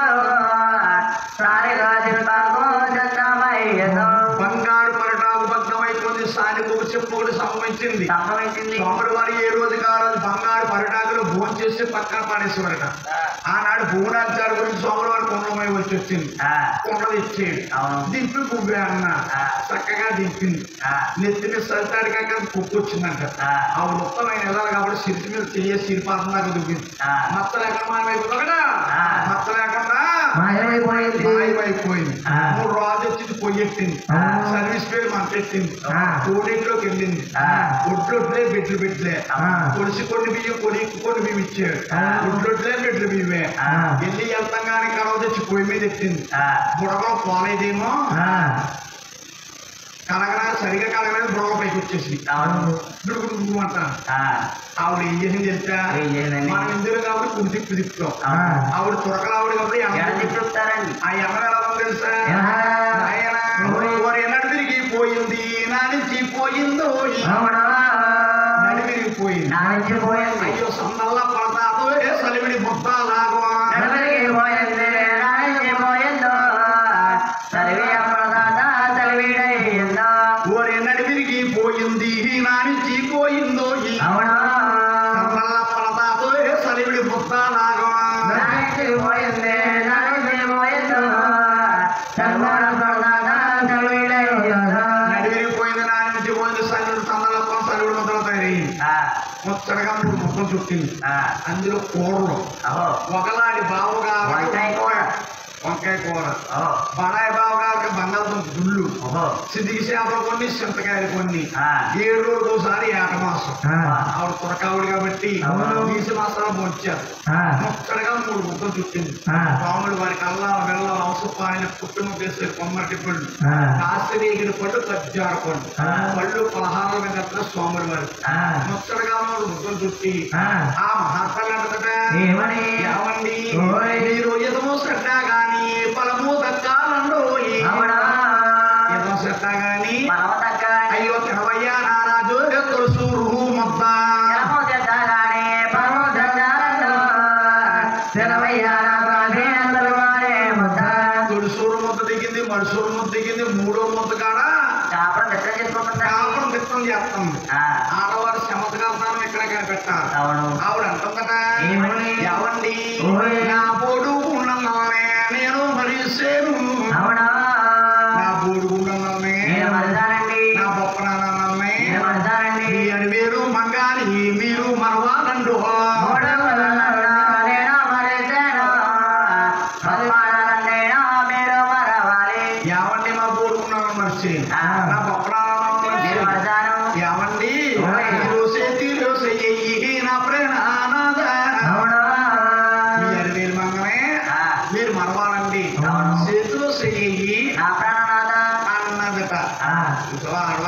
B: సారిగా తిరుతాకో దత్తమయ్యదో
A: బంగారు పరిటాకు బద్దమైపోయింది సానికి చెప్పుకుడు సంభవించింది
B: సంభవించింది
A: స్వాములు వారు ఏ రోజు కాదు బంగారు పరిటాకులు భోజనం చేసి పక్కన పాడేసేవారట ఆనాడు భూనాచారు గురించి స్వాముల వారు కుండమై వచ్చి వచ్చింది
B: ఆ,
A: కుండ తెచ్చేది
B: అవును
A: దింపి పువ్వే అన్న
B: ఆ.
A: చక్కగా దింపింది
B: ఆ,
A: నెత్తిని సరితాడు కాక కుక్కు వచ్చిందంట
B: ఆ.
A: ఆవిడ ఉత్తమైన వెళ్ళాలి కాబట్టి సిరిటి మీద చెయ్యి సిరిపాతం దాకా దుబ్బింది
B: ఆ.
A: మత్త లేకుండా మాయమైపోయింది
B: ఆ.
A: మత్త లేకుండా
B: మాయమైపోయింది
A: మాయమైపోయింది
B: ఆ.
A: మూడు రోజు వచ్చి పొయ్యెట్టింది
B: ఆ.
A: సర్వీస్ పేరు మంటెట్టింది
B: ఆ.
A: కోడేట్లోకి వెళ్ళింది
B: ఆ.
A: ఒడ్లొడ్లే బిడ్లు బిడ్లే
B: ఆ.
A: కొలిసి కొన్ని బియ్యం కొలి కొన్ని బియ్యం ఇచ్చాడు
B: ఆ.
A: ఒడ్లొడ్లే బిడ్లు బియ్యమే
B: ఆ.
A: వెళ్ళి వెళ్తాగానే కలవ తెచ్చి పొయ్యి మీద ఎట్టింది
B: ఆ,
A: బుడగలో పోలేదేమో
B: ఆ,
A: కలగరా సరిగా కలగలేదు బుడగల పైకి వచ్చేసి
B: అవును
A: దుడుకుడు అంట
B: ఆ,
A: ఆవిడ ఏం చేసింది తెలుసా
B: ఏం చేసిందండి?
A: మనం ఇందులో కాబట్టి కుడి తిప్పి తిప్పుతాం
B: ఆ.
A: ఆవిడ తురకలు ఆవిడ కాబట్టి
B: ఎలా
A: ఎనభై తిప్పి
B: చెప్తారండి
A: ఆ ఎనభై ఎలా ఉంది తెలుసా
B: ఎలా?
A: నాయన, వారు ఎన్నడు తిరిగిపోయింది నా నుంచి పోయిందో ఈ
B: అవునా
A: నడి విరిగిపోయింది
B: నా నుంచి పోయింది
A: అయ్యో సందల్లా పడతాదో ఏ సలివిడి ముద్ద లాగవా
B: నడవలికి పోయింది నా నుంచి పోయిందో తరివి అప్పదాత తరివిడయ్యిందో
A: ఓరి నడి విరిగిపోయింది నా నుంచి పోయిందో ఈ
B: అవునా
A: సందల్లా పడతాదో ఏ సలివిడి ముద్ద లాగవా
B: నా నుంచి పోయింది నా నుంచి పోయిందో తరువాత అప్పదాత తరివిడయ్యిందో
A: నడివిరిగిపోయింది నా నుంచి పోయింది సలివిడి సందలప్ప సలివిడి ముద్దలు తయారయ్యింది
B: ఆ,
A: ముచ్చటగా మూడు ముక్కలు చుట్టింది
B: ఆ,
A: అందులో కూరలు
B: అహో
A: ఒకలాంటి బావుగా
B: వంకాయ కూర
A: వంకాయ కూర
B: ఓహో
A: బడాయి బావగారికి బంగాళదుంప గుళ్ళు
B: ఓహో
A: సిద్ధికి చేపలు కొన్ని చింతకాయలు కొన్ని
B: ఆ.
A: ఏడు రోజులు ఒకసారి ఏట మాసం
B: ఆ.
A: ఆవిడ తురకావుడు కాబట్టి
B: అవును.
A: నీసి మాసాలు పొంచారు
B: ఆ,
A: ముక్కడగా మూడు ముక్కలు చుట్టింది
B: ఆ.
A: రాముడు వారికి అల్లా వెళ్ళ అవసరపాయన పుట్టును వేసే కొమ్మటి పళ్ళు
B: ఆ.
A: కాస్త వేగిన పళ్ళు కజ్జార పళ్ళు
B: ఆ.
A: పళ్ళు పలహారాల మీద స్వాముడు వారు
B: ఆ.
A: ముచ్చటగా మూడు ముక్కలు చుట్టి
B: ఆ.
A: ఆ మహాత్మలు అంటదట
B: ఏమని
A: ఏమండి
B: ఓయ్.
A: మీరు ఎదమో శ్రద్ధ గాని ఫలము దక్కాలండోయి
B: అవునా
A: ఎదమో శ్రద్ధ గాని
B: మనము తగ్గని
A: అయ్యో తినవయ్యా నారాజు తులసు రుహు ముద్ద
B: జలము తెద్దగానే పరము తెద్దారో తెలవయ్యారానే తరువారే ముద్ద
A: తులసూరు ముద్ద దిగింది మడుసూరు ముద్ద దిగింది మూడో ముద్ద కాడ
B: కాపురం తెచ్చ చేసుకుంటుందా
A: కాపురం తిత్తం చేస్తాం
B: ఆ,
A: ఆడవారు శమతకాలను ఇక్కడ కనిపెట్టాలి
B: అవును
A: ఆవిడ అంటుందట
B: ఏమని?
A: ఎవండి
B: ఓయ్.
A: నా పొడు ఉండగానే నేను మరిసేను
B: అవునా
A: నా బోడు ఉండగానే
B: నేను మరదానండి
A: నా బొప్పనాన్నే
B: నేను మరదానండి
A: మీ అడివేరు మంగాని మీరు మనవాలండు
B: నేను మరిసేను పద్మానందేనా మీరు మరవాలి
A: యావండి మా బోడు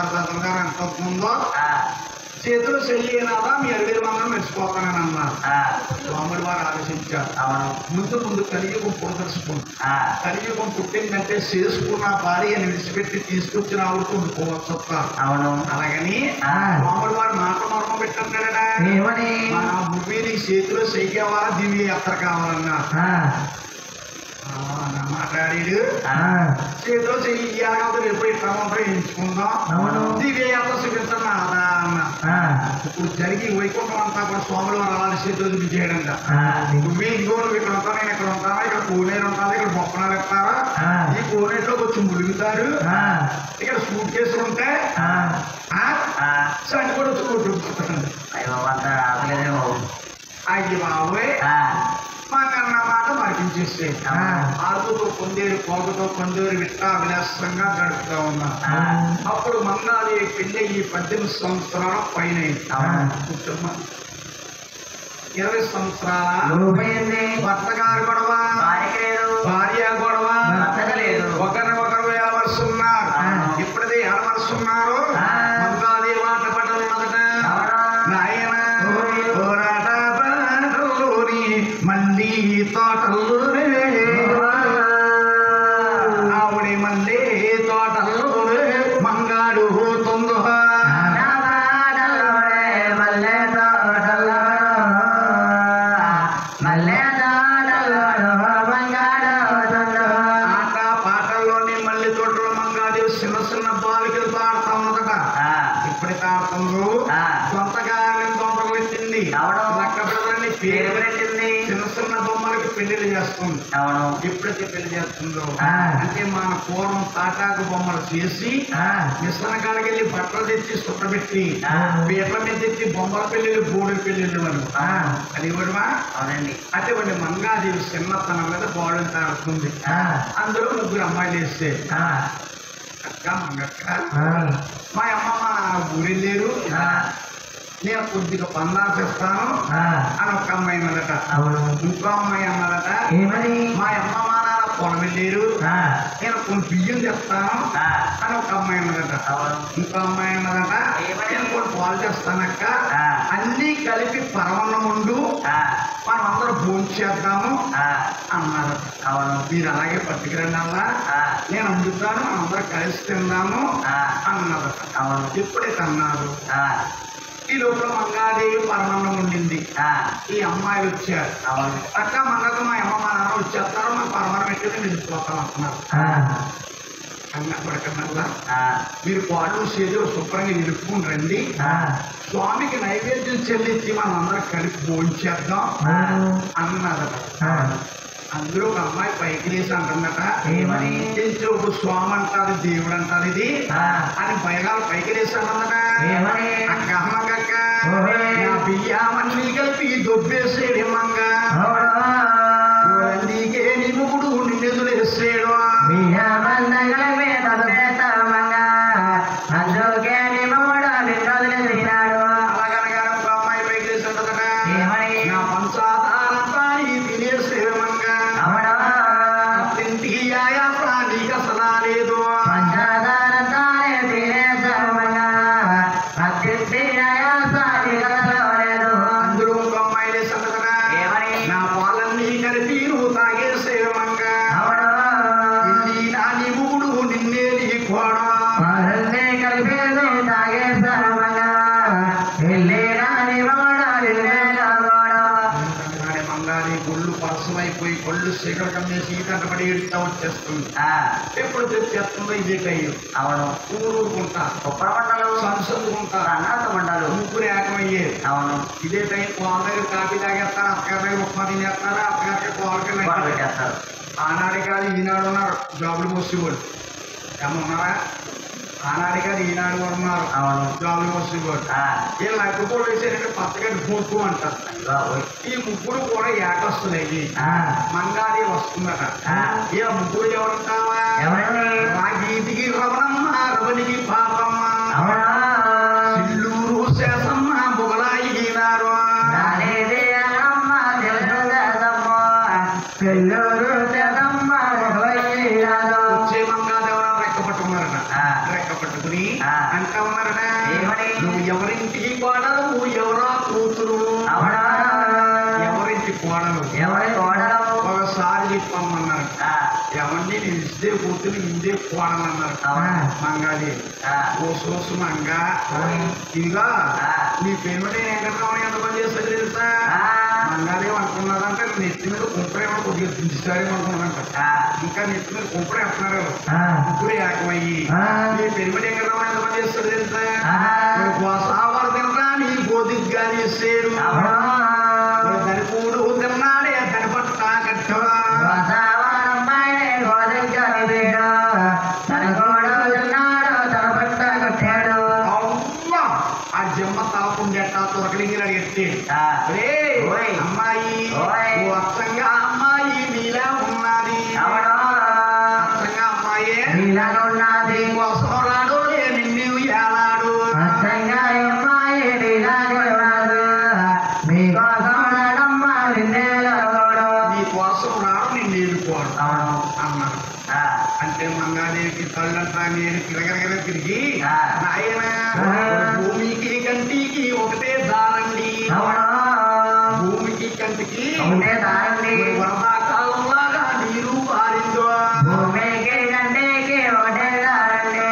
A: శారదాసం గారు ఎంత అవుతుందో
B: ఆ,
A: చేతులు చెయ్యేనాదా మీ అడిగిన మందరం మెచ్చిపోతానని అన్నారు
B: ఆ,
A: స్వాములు వారు ఆలోచించారు
B: అవును
A: ముందు ముందు కలియుగం పుడదలుచుకుంది
B: ఆ,
A: కలియుగం పుట్టిందంటే చేసుకున్న భార్యని విడిచిపెట్టి తీసుకొచ్చిన ఆవిడతో ఉండుకోవచ్చు
B: అవును
A: అలాగని
B: ఆ.
A: స్వాములు వారు మాట మర్మం పెట్టంటాడట
B: ఏమని
A: మా భూమి నీ చేతిలో చెయ్యవాలా దివ్య యాత్ర కావాలన్నా
B: ఆ,
A: ఆ, నా మాట్లాడాడు
B: ఆ,
A: చేతిలో చెయ్యి ఇయ్యాలి కాబట్టి రేపు ఇట్లా మాత్రం ఎంచుకుందాం
B: అవును.
A: దివ్య యాత్ర చూపించండి నాదా అన్న
B: ఆ,
A: ఇప్పుడు జరిగి వైకుంఠం అంతా కూడా స్వాములు వారు అలాంటి చేతిలో చూపించేయడంట
B: ఆ,
A: నువ్వు ఇంకో నువ్వు ఇక్కడ ఉంటావు నేను ఇక్కడ ఉంటాను ఇక్కడ కోనేరు ఉంటుంది ఇక్కడ బొప్పనాలు ఎత్తారా
B: ఆ.
A: ఈ కోనేరులో కొంచెం ములుగుతారు
B: ఆ,
A: ఇక్కడ సూట్ కేసులు ఉంటే
B: ఆ,
A: ఆ,
B: ఆ.
A: సండి కూడా వచ్చి కొట్టుకుంటాను
B: అయ్యో అంత ఆపలేదే బాబు
A: అయ్యి బాబోయ్
B: ఆ,
A: మాకన్న మాట మరిపించేస్తే
B: ఆ.
A: ఆకుతో కొందేరు పోగతో కొందేరు విట్టా విలాసంగా గడుపుతా ఉన్నా
B: ఆ,
A: అప్పుడు మంగాలి పెళ్ళి ఈ పద్దెనిమిది సంవత్సరాల పైన
B: అవును.
A: కూర్చోమ్మా. ఇరవై సంవత్సరాల
B: రూపాయింది
A: భర్త గారు గొడవ
B: భార్యకి లేదు
A: భార్య గొడవ
B: భర్తకు లేదు
A: ఒకరిని ఒకరు ఏమరుస్తున్నారు
B: ఆ.
A: ఇప్పుడైతే ఏమరుస్తున్నారు
B: ఆ.
A: మంగాలి మాట పడ్డది మొదట
B: అవునా?
A: నాయన
B: ఓరి.
A: పోరాట బాటలోని మళ్ళీ తోటల్లోనే ఆవిడ మళ్ళీ తోటల్లోనే మంగాడు తొందో
B: నా బాటలోనే మల్లె తోటలో, మల్లె తోటలో బంగారు తోటలో.
A: ఆట పాటల్లోని మళ్ళీ తోటలో మంగాడు చిన్న చిన్న బాలికలతో ఆడుతా ఉన్నదట
B: ఆ,
A: ఇప్పటికి ఆడుతుండ్రు
B: ఆ.
A: సొంతగా తోటలు పెట్టింది
B: అవును.
A: లక్క బిడ్డలని
B: పేరు
A: పేరు
B: పెట్టింది
A: చిన్న చిన్న బొమ్మలకి పెళ్లిళ్ళు చేస్తుంది
B: అవును
A: ఎప్పుడైతే పెళ్లి చేస్తుందో
B: ఆ.
A: అంటే మన పూర్వం తాటాకు బొమ్మలు చేసి
B: ఆ,
A: మిశ్రమ కాడికి వెళ్ళి బట్టలు తెచ్చి సుట్టబెట్టి
B: ఆ.
A: పీటల మీద తెచ్చి బొమ్మల పెళ్లిళ్ళు బోడి పెళ్లిళ్ళు అని
B: ఆ,
A: అది ఇవ్వడమా
B: అవునండి
A: అటువంటి మంగాదేవి చిన్నతనం మీద బోడలు తాడుతుంది
B: ఆ,
A: అందులో ముగ్గురు అమ్మాయిలు వేస్తే
B: ఆ,
A: అక్క మంగక్క
B: ఆ,
A: మా అమ్మ మా ఊరెళ్ళారు
B: ఆ,
A: నేను కొద్దిగా పందాసిస్తాను
B: ఆ,
A: అని ఒక అమ్మాయి అన్నదట
B: అవును
A: ఇంకో అమ్మాయి అన్నదట
B: ఏమని
A: మా అమ్మ మా నాన్న పొలం వెళ్ళారు
B: ఆ,
A: నేను కొన్ని బియ్యం తెస్తాను
B: ఆ,
A: అని ఒక అమ్మాయి అన్నదట
B: అవును
A: ఇంకో అమ్మాయి అన్నదట
B: ఏమని?
A: నేను కొన్ని పాలు తెస్తానక్క
B: ఆ.
A: అన్నీ కలిపి పరమన్నం ఉండు
B: ఆ,
A: మనం అందరం భోంచేద్దాము
B: ఆ,
A: అన్నారు
B: అవును
A: మీరు అలాగే పట్టుకురండి అలా
B: ఆ,
A: నేను వండుతాను మనం అందరం కలిసి తిందాము
B: ఆ,
A: అన్నదట
B: అవును
A: ఎప్పుడైతే అన్నారు
B: ఆ,
A: ఈ లోపల మంగాదేవి పరమన్నం ఉండింది
B: ఆ,
A: ఈ అమ్మాయిలు వచ్చారు
B: అవును
A: అక్క మంగక మా అమ్మ మా నాన్న వచ్చేస్తారు మా పరమాణం పెట్టి నిలిచిపోతాం అంటున్నారు
B: ఆ,
A: కన్నా పడకన్నల్లా
B: ఆ,
A: మీరు పాలు చేతులు శుభ్రంగా నిలుపుకుని రండి
B: ఆ,
A: స్వామికి నైవేద్యం చెల్లించి మనం అందరం కలిపి భోంచేద్దాం
B: అవును
A: అన్నదట
B: ఆ,
A: అందులో ఒక అమ్మాయి పైకి లేసి అంటుందట
B: ఏమని?
A: తెలిసి ఒక స్వామి అంటారు దేవుడు అంటారు ఇది
B: ఆ,
A: అని బయగాలు పైకి లేసి అంటుందట
B: ఏమని?
A: అక్క అమ్మకక్క
B: ఓహే.
A: నా బియ్యామన్నీ కలిపి దొబ్బేసేడు మంగ
B: అవును
A: నీకే నీ ముగుడు నిన్నెదులేసేడు
B: బియ్యమందగల మీద పేతమంగా, అందుకే నిమ్మముడు నిన్నొదిలినాడు.
A: అలాగనగా ఒక అమ్మాయి పైకి లేసి అంటుందట
B: ఏమని?
A: నా పంచాదారంతా నీ తినేసేడు మంగ
B: అవును
A: తింటి ఆయాస నీకు అసలా లేదు
B: పంచదార తానే తినేసమంగా, అత్తింటినయా సాగిగలలేదు.
A: అందులో ఒక అమ్మాయి లేసి అంటుందట
B: ఏమని?
A: నా పాలన్నీ కలిపి నువ్వు తాగేసేడు మంగ
B: అవును
A: ఇల్లి నా నీ ముగుడు నిన్నే నీ కోడ
B: పాలన్నీ కలిపేసి తాగేసమంగా, ఎల్లినా నిమ్మముడు నిన్నేలగోడు.
A: కానీ మంగాలి గుళ్ళు పరసమైపోయి కళ్ళు శీకర కమ్మేసి కంటపడి ఏడుతా వచ్చేస్తుంది
B: ఆ,
A: ఎప్పుడు తెచ్చేస్తుందో ఇదే టైం
B: అవును
A: ఊరుకుంటా
B: కుప్పల మండలు
A: సంసందుకుంటా
B: అన్నాత మండలు
A: ముగ్గురు ఏకమయ్యేది
B: అవును
A: ఇదే టైం కోళ్ళ దగ్గర కాఫీ తాగేస్తారు అత్తగారి దగ్గర ఉప్మా తినేస్తారు అత్తగారికి
B: గొడవ
A: కోళ్ళకి
B: పెట్టేస్తారు
A: ఆనాడు కాదు ఈనాడు ఉన్నారు జాబులు పోసేవాళ్ళు ఏమన్నారా ఆనాడు కాదు ఈనాడు కూడా ఉన్నారు
B: అవును
A: జాబులు పోసేవాళ్ళు
B: ఆ,
A: వీళ్ళు అడ్డుకోలు వేసేటంటే పచ్చగడ్డి పోతూ అంటారు
B: బాబోయ్.
A: ఈ ముగ్గురు కూడా ఏకస్తులయ్యి
B: ఆ,
A: మంగాలి వస్తుందట
B: ఆ.
A: ఏ ముగ్గురు ఎవరంటావా
B: ఎవరండి?
A: రాగీతికి రవణమ్మ రవణికి పాపమ్మ
B: అవునా
A: ఇల్లూరు శేషమ్మ బుగలాయి ఈనాడు
B: నానేది అన్నమ్మ తెలుసు చేదమ్మ, పెళ్ళూరు చేదమ్మ పోయినాడు.
A: వచ్చే మంగాదేవరా రెక్క పట్టుకున్నారట
B: ఆ.
A: రెక్క పట్టుకుని
B: ఆ.
A: అంటా ఉన్నారట
B: ఏమని?
A: నువ్వు ఎవరింటికి కోడలు నువ్వు ఎవరా కూతురు
B: అవునా
A: ఎవరింటి కోడలు
B: ఎవరి కోడలు
A: ఒకసారి చెప్పమ్మన్నారు
B: ఆ,
A: ఎవరిని నేను ఇస్తే కూతురు ఇందే కోడలు అన్నారు
B: అవునా
A: మంగాది
B: ఆ,
A: ఓ సోసు మంగ
B: ఓయ్.
A: ఇదిగా
B: ఆ.
A: నీ పెరుమడి వెంకటరామని ఎంత పని చేస్తుంది తెలుసా
B: ఆ,
A: మంగాదేం అనుకున్నదంటే నెత్తి మీద కుంపడేమో కొద్దిగా దించుతారేమో అనుకున్నాడంట
B: ఆ,
A: ఇంకా నెత్తి మీద కుంపడే వేస్తున్నారు
B: ఆ,
A: ఇప్పుడు ఏకమయ్యి
B: ఆ.
A: నీ పెరుమడి వెంకటరామని ఎంత పని చేస్తుంది తెలుసా
B: ఆ.
A: నువ్వు కోసావారు తినరా నీ గోదిగ్గా చేసేడు
B: అవునా
A: దాని కూడు తిన్నాడే దాని పట్ట కట్టవా
B: వాతావరణమ్మాయిని గోదగ్గని వీడు, తన కోడలు తిన్నాడు, తన పట్ట కొట్టాడు.
A: అవ్వ! ఆ జమ్మ తాకుండేట తొరకలింగిన ఎత్తి
B: ఆ,
A: ఏయ్,
B: ఓయ్.
A: అమ్మాయి
B: ఓయ్.
A: ఓ అచ్చంగా అమ్మాయి నీలా ఉన్నది
B: అవునా
A: అచ్చంగా అమ్మాయే
B: నీలాగున్నది,
A: కోసం రాడు నిన్ను ఏలాడు
B: అచ్చంగా అమ్మాయి నీలాగున్నది. మీకోసం నడమ్మ నిన్నేలగోడు.
A: నీ కోసం రాడు నిన్ను ఏడుకోడు
B: అవును
A: అన్నారు
B: ఆ,
A: అంటే మంగాదేవికి తల్లంతా నేను కిరగరగర తిరిగి
B: ఆ.
A: నాయన
B: ఆ.
A: భూమికి కంటికి ఒకటే దారండి
B: అవునా
A: భూమికి కంటికి
B: ఒకటే దారండి.
A: వరదాకాలంలాగా నీరు పారిందో
B: భూమికి గంటకి ఒకటే దారండి.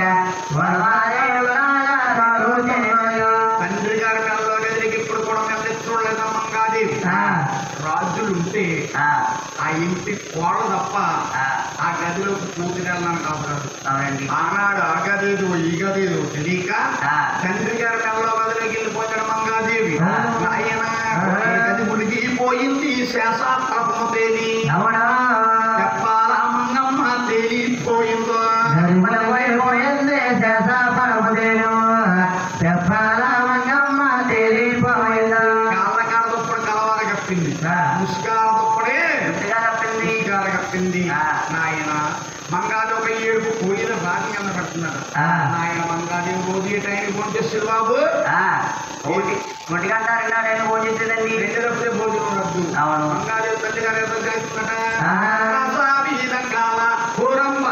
B: వరదాదేవులాగా తోడు తెలియదు.
A: తండ్రి గారి మెల్లో గదికి ఇప్పుడు కూడా మెల్లెత్తులేదా మంగాదేవి
B: ఆ,
A: రాజులుంటే
B: ఆ,
A: ఆ ఇంటి కోడ తప్ప
B: ఆ,
A: ఆ గదిలోకి కూతురెళ్ళాను కాదు
B: అవునండి
A: ఆనాడు ఆ గదేదో ఈ గదేదో తెలియక
B: ఆ,
A: తండ్రి గారి మెల్లో గదిలోకి వెళ్ళిపోయాడు మంగాదేవి
B: ఆ.
A: నాయన ఈ గది మునిగిపోయింది శేషాత్రము తేలి
B: అవునా
A: చెప్పాలా మంగమ్మ తేలిపోయిందో
B: గరిమల పోయిపోయింది శేషాపరముదేను. చెప్పాలా మంగమ్మ తెలియపోయిందో.
A: కాళ్ళ కాడ దుప్పటి కలవార కప్పింది
B: ఆ.
A: ముసుగాల దుప్పడే
B: గట్టిగా చెప్పింది.
A: ముసుగాల కప్పింది
B: ఆ.
A: నాయన మంగాది ఒక ఏడుపు పోయిన రాతి కింద పడుతున్నాడు
B: ఆ.
A: నాయన మంగాది రోజు ఈ టైం ఫోన్ చేస్తారు బాబు
B: ఆ, ఒకటి ఒకటి గంట రెండా నేను ఫోన్ చేసేదండి
A: రెండేటప్పుడే భోజనం రద్దు
B: అవును.
A: మంగాది తల్లి గారు ఏదో చేస్తున్నట
B: ఆ.
A: రసావీదంగాల పురమ్మ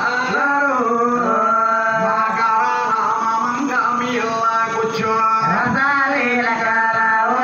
A: మాగార రామ మంగామి ఎల్లాగొచ్చు
B: రసాలీల కాల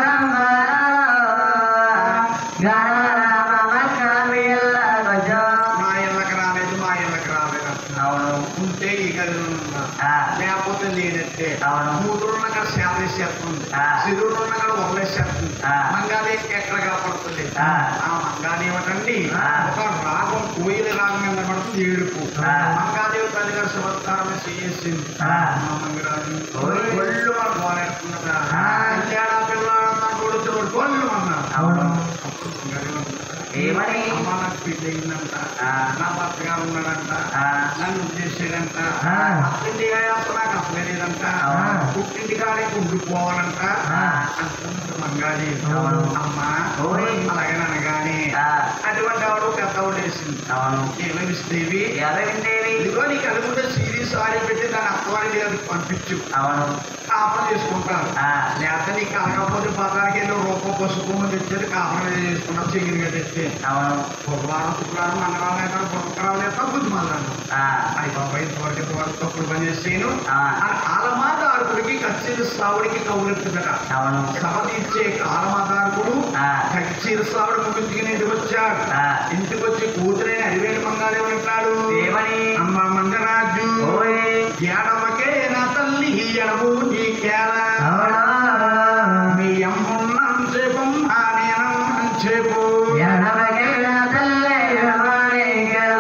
B: ఉరంగరాలో. గరరామ మక్కమిల్ల గజో.
A: మా ఇళ్ళకి రాలేదు మా ఇళ్ళకి రాలేదు
B: అవును
A: ఉంటే ఈ గదిలో ఉన్నా
B: ఆ,
A: లేకపోతే లేనట్టే
B: అవును.
A: మూడున్న కాడ సేవలేసేస్తుంది
B: ఆ.
A: సిరుడున్న కాడ వదిలేసేస్తుంది
B: ఆ.
A: మంగాది ఎక్కడ కాపాడుతుంది
B: ఆ.
A: ఆ మంగాది ఏమిటండి
B: ఆ.
A: ఒక రాగం కోయిల రాగం మీద పడుతుంది ఏడుపు
B: ఆ.
A: మంగాదేవి తల్లి గారు శివత్కారం చేసింది
B: ఆ.
A: మా మంగరాజు
B: ఓయ్.
A: ఒళ్ళు మన పోరాడుతున్నదా
B: ఆ.
A: కళ్యాణ పిల్లలంతా కొడుతు ఒళ్ళు అన్నారు
B: అవును.
A: అప్పుడు మంగాదేవి అంటున్నదా,
B: ఏమని?
A: అమ్మ నాకు పెళ్లి అయిందంట
B: ఆ.
A: నా భర్త గారు ఉన్నాడంట
B: ఆ.
A: నన్ను ఉద్దేశాడంట
B: ఆ.
A: అత్తింటి అసలు నాకు అసలు లేదంట
B: ఆ.
A: పుట్టింటి కాడే ఉండిపోవాలంట
B: ఆ.
A: అంటున్నది మంగాది
B: అవును.
A: అమ్మ
B: ఓయ్.
A: అలాగే అనగానే
B: ఆ,
A: అటువంటి ఆవిడ పెద్దవాడు వేసింది
B: అవును
A: ఏమేమిస్తేవి
B: యాభై వింటేవి
A: ఇదిగో నీకు అనుకుంటే సీరియస్ ఆడి పెట్టి దాని అత్తవారి దగ్గరికి పంపించు
B: అవును
A: కాపరం చేసుకుంటారు
B: ఆ,
A: లేకపోతే నీకు కాకపోతే పదానికి వెళ్ళి రూపం పసుపు తెచ్చేది కాపరం చేసుకున్నాం చిగిరిగా తెచ్చి
B: అవును
A: బుధవారం శుక్రవారం మంగళవారం అయితే బుధవారం అయితే బుద్ధి మళ్ళాను
B: ఆ,
A: అయ్యి బాబాయ్ ఇంతవరకు ఇంతవరకు తప్పుడు పని చేసేను
B: ఆ.
A: కాలమాదారుడికి కచ్చేరి సావుడికి కౌరెత్తుదట
B: అవును
A: సభ తీర్చే కాలమాదారుడు
B: ఆ.
A: కచ్చేరి సావుడు ముగించుకుని ఇంటికి వచ్చాడు
B: ఆ.
A: ఇంటికి వచ్చి కూతురైన అరివేలు మంగాదేవి అంటాడు
B: ఏమని
A: అమ్మ మంగరాజు
B: ఓయ్
A: ఎడమకే నా తల్లి ఎడము నీకేలా
B: అవునా
A: మీ అమ్మున్నం చేపం ఆ నేనమ్మం చేపు
B: ఎడమగిన తల్లే ఎడమనికెలో.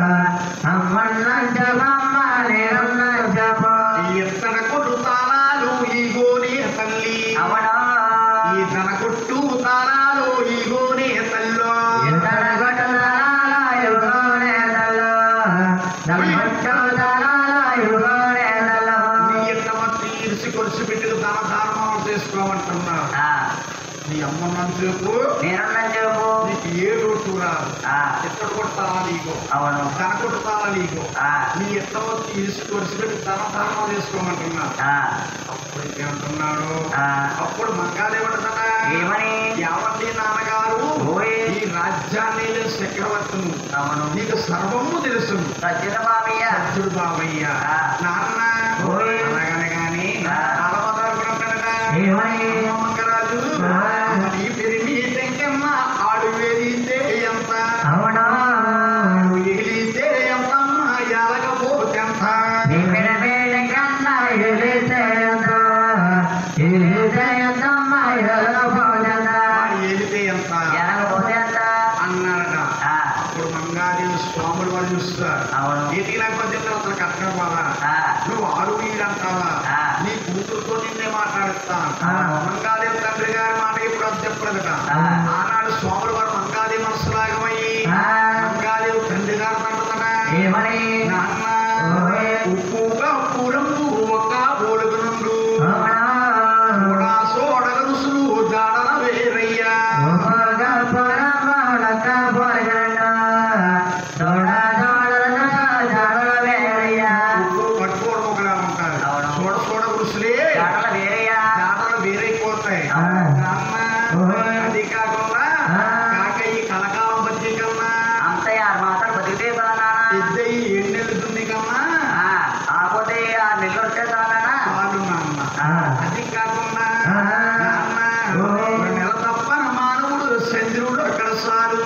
B: అమ్మన్నంచ బొమ్మ నేనున్నంచ పో.
A: ఎత్తడ కొట్టు తాళాలు ఈ గోని తల్లి
B: అవునా
A: ఈ తన కొట్టు తాళాలు ఈ గోని తల్లో
B: ఇతడ గొట్టలాల యుగోనే తల్లో. నమ్మొచ్చు తలాల యుగోనే తల్లో.
A: నీ ఎత్తమ తీర్చి కొలిసి పెట్టి తన ధర్మం చేసుకోమంటున్నా
B: ఆ,
A: నీ అమ్మ చెప్పు
B: నేనున్నంచ పో.
A: నీకు ఏ రోడ్డు రాదు
B: ఆ,
A: ఎక్కడ కొడతావా నీకు
B: అవును
A: తన కొడతావా నీకు
B: ఆ,
A: నీ ఎత్తమ తీర్చి కొలిసి పెట్టి తన ధర్మం చేసుకోమంటున్నా
B: ఆ,
A: అప్పుడు ఏమంటున్నాడు
B: ఆ.
A: అప్పుడు మంగాదేవుడట
B: ఏమని
A: యావతి నాన్నగారు
B: ఓయ్.
A: ఈ రాజ్యాన్ని చక్రవర్తులు
B: అవును
A: నీకు సర్వము తెలుసు
B: సజ్జన బాబయ్య
A: అర్జుడు బాబయ్య
B: ఆ.
A: నాన్న
B: ఓయ్.
A: అనగనగా
B: ఏమని
A: మంగరాజు
B: ఆ.
A: నీ పెరిమి తెంకమ్మ ఆడు వేలితే ఎంత
B: అవునా
A: ఆడు ఏలితే ఎంతమ్మ ఎలకపోతే ఎంత
B: నీ పిరమిడ్ కన్నా ఎలిసేంత ఎలిసేంతమ్మ ఎలగపోతుందా
A: వాడు ఏలితే ఎంత
B: ఎలగపోతుందా
A: అన్నాడట
B: ఆ,
A: అప్పుడు మంగాదేవి స్వాములు వాడు చూస్తారు
B: అవును
A: ఇంటికి లేకపోతే అసలు కట్టడం వల్ల
B: ఆ,
A: నువ్వు ఆడు వీరంటావా
B: ఆ.
A: నీ కూతురుతో నిన్నే మాట్లాడుతాను
B: ఆ.
A: మంగాదేవి తండ్రి గారి మాట ఇప్పుడు అది చెప్పలేదట
B: ఆ.
A: ఆనాడు స్వాములు వారు మంగాదేవి మనసులాగమయ్యి
B: ఆ.
A: మంగాదేవి తండ్రి గారు తండ్రుదట
B: ఏమని
A: నాన్న
B: ఓయ్.
A: ఉప్పుగా పూరంపు ఒక్క ఓలుగునుండు
B: అవునా
A: కూడా సోడగ రుసులు దాడల వేరయ్యా
B: ఓగా పొరమడక పొరగండా దొడ దొడ దొడ వేరయ్యా
A: ఉప్పు పట్టుకోవడం ఒకలా ఉంటారు
B: అవును.
A: సోడ సోడ రుసులే
B: దొడ వేరయ్యా
A: దాడలు వేరైపోతాయి
B: ఆ.
A: నాన్న
B: ఓయ్.
A: అది కాకుండా
B: ఆ.
A: కాక ఈ కలకాలం బజ్జి కన్నా
B: అంత యారు మాత్రం బతికితే బాగా
A: పెద్ద ఈ ఎన్నెళ్ళు దున్ని కన్నా
B: ఆపోతే ఆ నెల్లు వచ్చేసానా
A: చాలు నాన్న అది కాకుండా
B: ఆ.
A: నాన్న
B: ఓయ్.
A: ఒక నెల తప్పన మానవుడు చంద్రుడు అక్కడ సాలు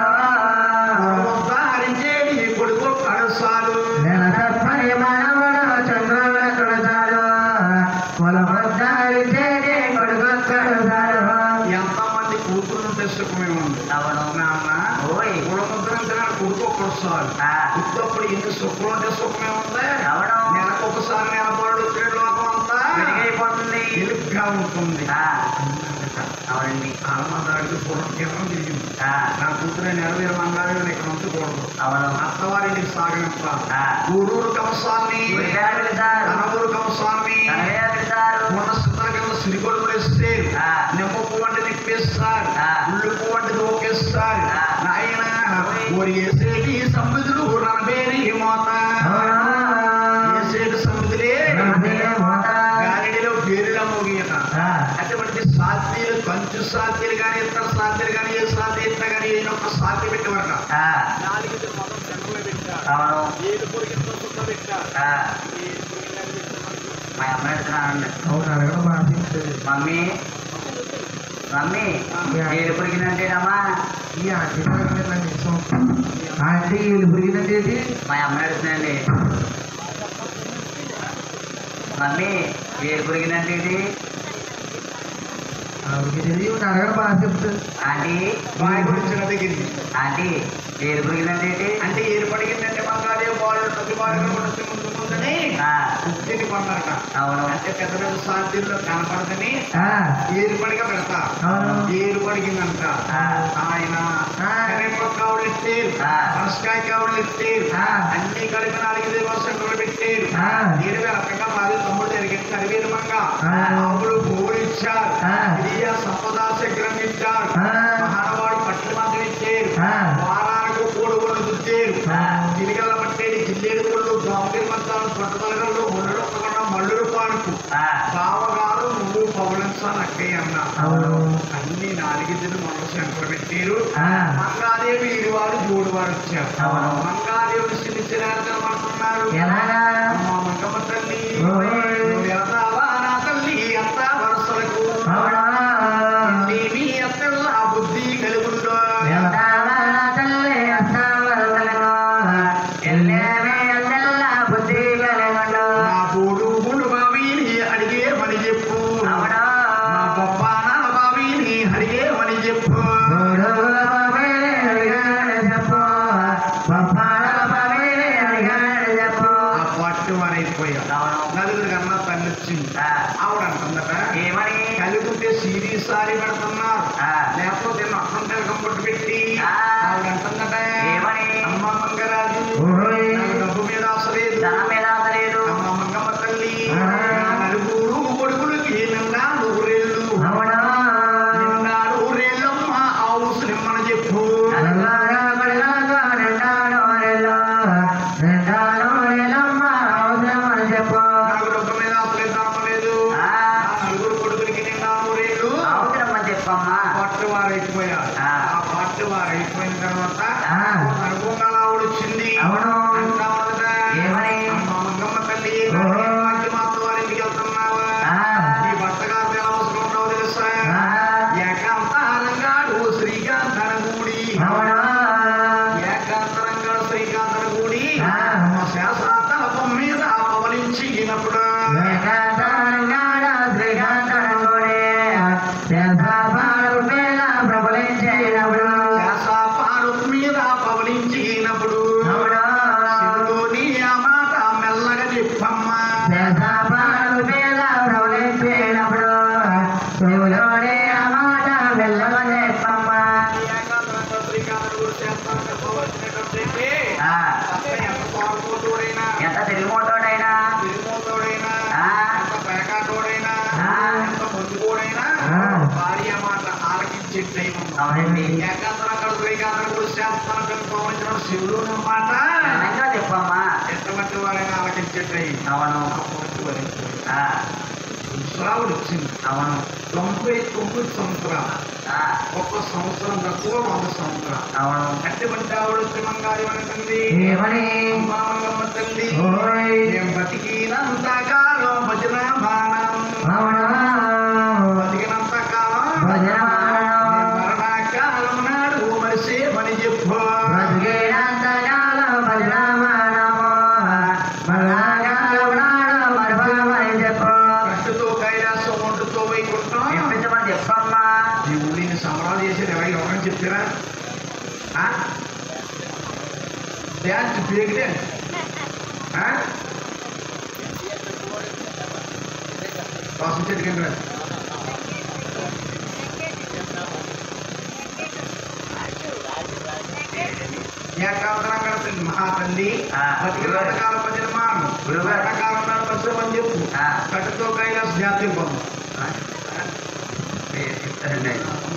A: హరించేది కొడుకు అక్కడ సాలు
B: నెల తప్పని మనవడు చంద్రుడు కొడతాడు కుల వద్దాలి చేరి కొడుకు కొడతాడు
A: ఎంతమంది కూతురుంటే సుఖమే ఉంది
B: అవును
A: నాన్న
B: ఓయ్
A: కులముద్రంగా కొడుకు ఒక్కడు సాలు
B: ఆ,
A: ఉత్తప్పుడు ఎన్ని సుఖం ఉంటే సుఖమే ఉంది
B: అవును
A: నెలకు ఒకసారి నెలపడు లోకం అంతా
B: వెలిగైపోతుంది
A: తెలుగ్గా ఉంటుంది
B: ఆ, అవునండి
A: ఆలమాదాడికి పూర్వకేమం తిరిగింది
B: ఆ,
A: నా కూతురే నెరవేరు మంగారు ఇక్కడ ఉంచకూడదు
B: అవును
A: అత్తవారింటికి సాగనిస్తా
B: ఆ,
A: ఊరూరు కమస్వామి
B: గుడికాడ వెళ్తారు
A: తనూరు కమస్వామి
B: తనగా వెళ్తారు
A: ఉన్న స్థితుల కింద సిరిగొడుగులు ఇస్తే
B: ఆ.
A: నిమ్మ పువ్వు అంటే నిప్పేస్తారు
B: ఆ.
A: ఉల్లు పువ్వు అంటే దోకేస్తారు
B: ఆ.
A: నాయన ఓరి ఏసేటి సముద్రులు రణబేరి మోత ఏసేటి సముద్రులే గాలిడిలో బేరులా మోగియట అటువంటి సాధ్యులు కంచు సాధ్యులు కానీ ఇతర సాధ్యులు కానీ ఏ సాధ్య ఇట్లా కానీ ఏదో ఒక సాధ్య పెట్టేవారట నాలుగు మొదలు సెంటర్లో పెట్టారు
B: అవును
A: ఏడు పొడిగిన సుఖ పెట్టారు
B: ఆ, మా అమ్మ ఎడుతున్నానండి
A: అవును అడగడం బాధించదు
B: మమ్మీ మమ్మీ ఏడు పురిగిందంటే అమ్మా
A: ఈ ఆంటీ ఆంటీ వీళ్ళు పురిగిందంటే ఏంటి
B: మా అమ్మ ఎడుతున్నాండి మమ్మీ ఏడు పురిగిందంటే ఇది
A: ఆవిడకి తెలియదు అడగడం బాగా చెప్తుంది
B: ఆంటీ
A: బాయ్ గురించి అడిగింది
B: ఆంటీ ఏడు పురిగిందంటే ఏంటి
A: అంటే ఏర్పడిగిందంటే మంగాదేవి బాలు ప్రతి బాలు ముందు ముందని
B: ఆ,
A: ఉద్యోగి కొన్నారట
B: అవును
A: అంటే పెద్ద పెద్ద సాధ్యుల్లో కనపడదని
B: ఆ,
A: ఏరుపడిగా పెడతా
B: అవును.
A: ఏరుపడిగిందంట
B: ఆ.
A: ఆయన
B: ఆ.
A: కరివేపాకు కావులు ఇస్తారు
B: ఆ.
A: పనసకాయ కావులు ఇస్తారు
B: ఆ.
A: అన్ని కలిపి నాలుగు దివసాలు పెట్టారు
B: ఆ.
A: ఏడు రకంగా మాది తమ్ముడు జరిగింది కరివేరమంగా
B: ఆ.
A: ఆవులు పువ్వులు ఇచ్చారు
B: ఆ.
A: ఇదియా సంపదా శగ్రం ఇచ్చారు
B: ఆ.
A: మహానవాడు పట్ల మంది ఇచ్చారు
B: ఆ.
A: వారానికి కోడు కొడు దుచ్చారు
B: ఆ.
A: గిరిగల పట్టేది జిల్లేడు కొళ్ళు దొంగలి మంచాలు పట్టుదలగలు ముళ్ళు పక్కన మల్లుడు పానుకు
B: ఆ,
A: బావగారు నువ్వు పౌలంచాలి అక్కయ్య అన్న
B: అవును
A: అన్ని నాలుగిద్దరు మనసు శంకర పెట్టారు
B: ఆ,
A: మంగాదేవి ఇది వారు జోడు వారు వచ్చారు
B: అవును.
A: మంగాదేవి సిరిచిరాజనం అంటున్నారు
B: ఎలాగా
A: అమ్మా మంగమ్మ తల్లి
B: ఓయ్.
A: నువ్వు వెళ్తావా నా తల్లి అంతా వరుసలకు
B: అవునా
A: నీవి అత్తల్లా బుద్ధి కలుగుందో
B: వెళ్తావా నా తల్లి అస్తావరదలను ఎల్లేవే ఎల్లెల్ల బుద్ధి కలిగొండు
A: నా బోడు బుడు బావిని అడిగే మని చెప్పు
B: అవునా
A: నా గొప్ప నా బావిని అడిగే మని చెప్పు
B: గోడుగుల బాబేలే అడిగాడు చెప్పు గొప్పాల బాబేలే అడిగాడు చెప్పు
A: ఆ పట్టు వారైపోయా
B: అవును
A: నలుగురు కన్నా తల్లి వచ్చింది
B: ఆ,
A: ఆవిడ అంటుందట
B: ఏమని
A: కలిగుంటే సీరీ సారి పెడుతున్నారు
B: ఆ,
A: లేకపోతే నష్టం తిరగం కొట్టు పెట్టి
B: ఆ.
A: ఆవిడ అంటుందట
B: ఏమని?
A: అమ్మ మంగరాజు
B: ఓయ్.
A: నాకు డబ్బు మీద ఆశ లేదు
B: ధనం మీద ఆశ లేదు
A: అమ్మ మంగమ్మ తల్లి
B: ఆ.
A: నా నలుగురు కొడుకులకి నిండా నూరేళ్ళు
B: అవునా
A: నిండా నూరేళ్ళమ్మ ఆవు నిమ్మని చెప్పు
B: నలుగురు కొడుకులకు నిండాడు నెల్లు, నిండాడు నెల్లమ్మ అవసరమని చెప్పు
A: నాకు డబ్బు మీద ఆశ లేదు ధనం లేదు
B: ఆ.
A: నా నలుగురు కొడుకులకి నిండా నూరేళ్ళు
B: అవసరమని చెప్పమ్మా
A: పట్టు వారు అయిపోయారు
B: ఆ.
A: ఆ పట్టు వారు అయిపోయిన తర్వాత
B: ఆ.
A: అనుభవంగా ఆవిడ వచ్చింది
B: అవును.
A: అంటా ఉన్నదట,
B: ఏమని?
A: అమ్మ చెట్టు
B: అవునండి.
A: ఏకాంతరం కడుపు ఏకాంతరం కూర్చేస్తాను కనుకోవచ్చిన శివుడు అన్నమాట
B: ఘనంగా చెప్పమ్మా
A: ఎటువంటి వారైనా ఆలకించేటై
B: అవును ఆ,
A: శ్రావుడు వచ్చింది
B: అవును
A: తొంభై తొమ్మిది సంవత్సరాలు
B: ఆ,
A: ఒక్క సంవత్సరం తక్కువ వంద సంవత్సరాలు
B: అవును
A: అటువంటి ఆవిడ వచ్చి మంగారి అనుకుంది
B: ఏమని
A: అమ్మా మంగమ్మ తల్లి
B: ఓయ్.
A: మేము బతికినంత కాలం భజన బాణం
B: అవును
A: బతికినంత కాలం
B: భజనమానం.
A: మరణకాలం నాడు మనిషి మని చెప్పు
B: బ్రతికేనంతకాలం భజనమానము. మరణకాలం నాడు మరపమని చెప్పు.
A: కట్టుతో కైలాసం ఒంటుతో వైకుంఠం
B: చెప్పించమని చెప్పమ్మా
A: ఈ ఊళ్ళని సంబరాలు చేసేది ఎవరు ఎవరని చెప్తారా ఆ? డ్యాన్స్ బ్రేక్ డ్యాన్స్ ఆ? వాసు చెట్టు కింద రా. ఏకాంతరం గడిపింది మహాతల్లి
B: ఆ.
A: బతికినంత కాలం భజన మాను
B: గురుగారు.
A: కాలం నాడు పరిశ్రమ అని చెప్పు
B: ఆ.
A: కట్టుతో కైలాస జాతీయ పొందు
B: ఏ, చెప్తానండి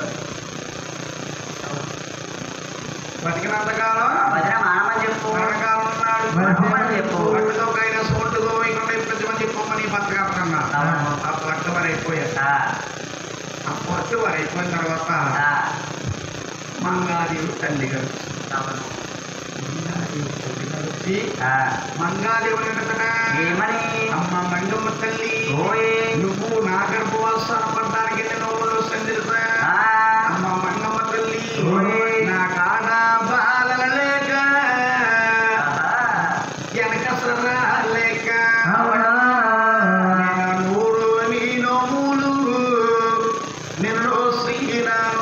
A: బతికినంత కాలం
B: భజనమానమని చెప్పు
A: మరణకాలం నాడు
B: మరపమని చెప్పు
A: కట్టుతో కైలాసం ఒంటుతో వైకుంఠం ప్రతి మంది పొమ్మని బతకన్నా
B: అవును.
A: ఆ పట్టు వారు అయిపోయారు
B: ఆ,
A: ఆ పట్టు వారు అయిపోయిన తర్వాత
B: ఆ,
A: మంగాదేవి తల్లి గారు
B: అవును
A: మంగాదేవి తల్లి గారు వచ్చి
B: ఆ,
A: మంగాదేవుని అడుగుతున్నా,
B: ఏమని
A: అమ్మ మంగమ్మ తల్లి
B: ఓయ్
A: నువ్వు నా గర్భవాసాన పడ్డానికి నువ్వు సందిరుతా
B: ఆ,
A: అమ్మ మంగమ్మ తల్లి
B: ఓయ్.
A: నా కాడ బాలల లేక
B: ఆహా,
A: వెనక సరా లేక
B: అవును
A: నేను నూరు నీ నోములు నిన్ను శ్రీరామ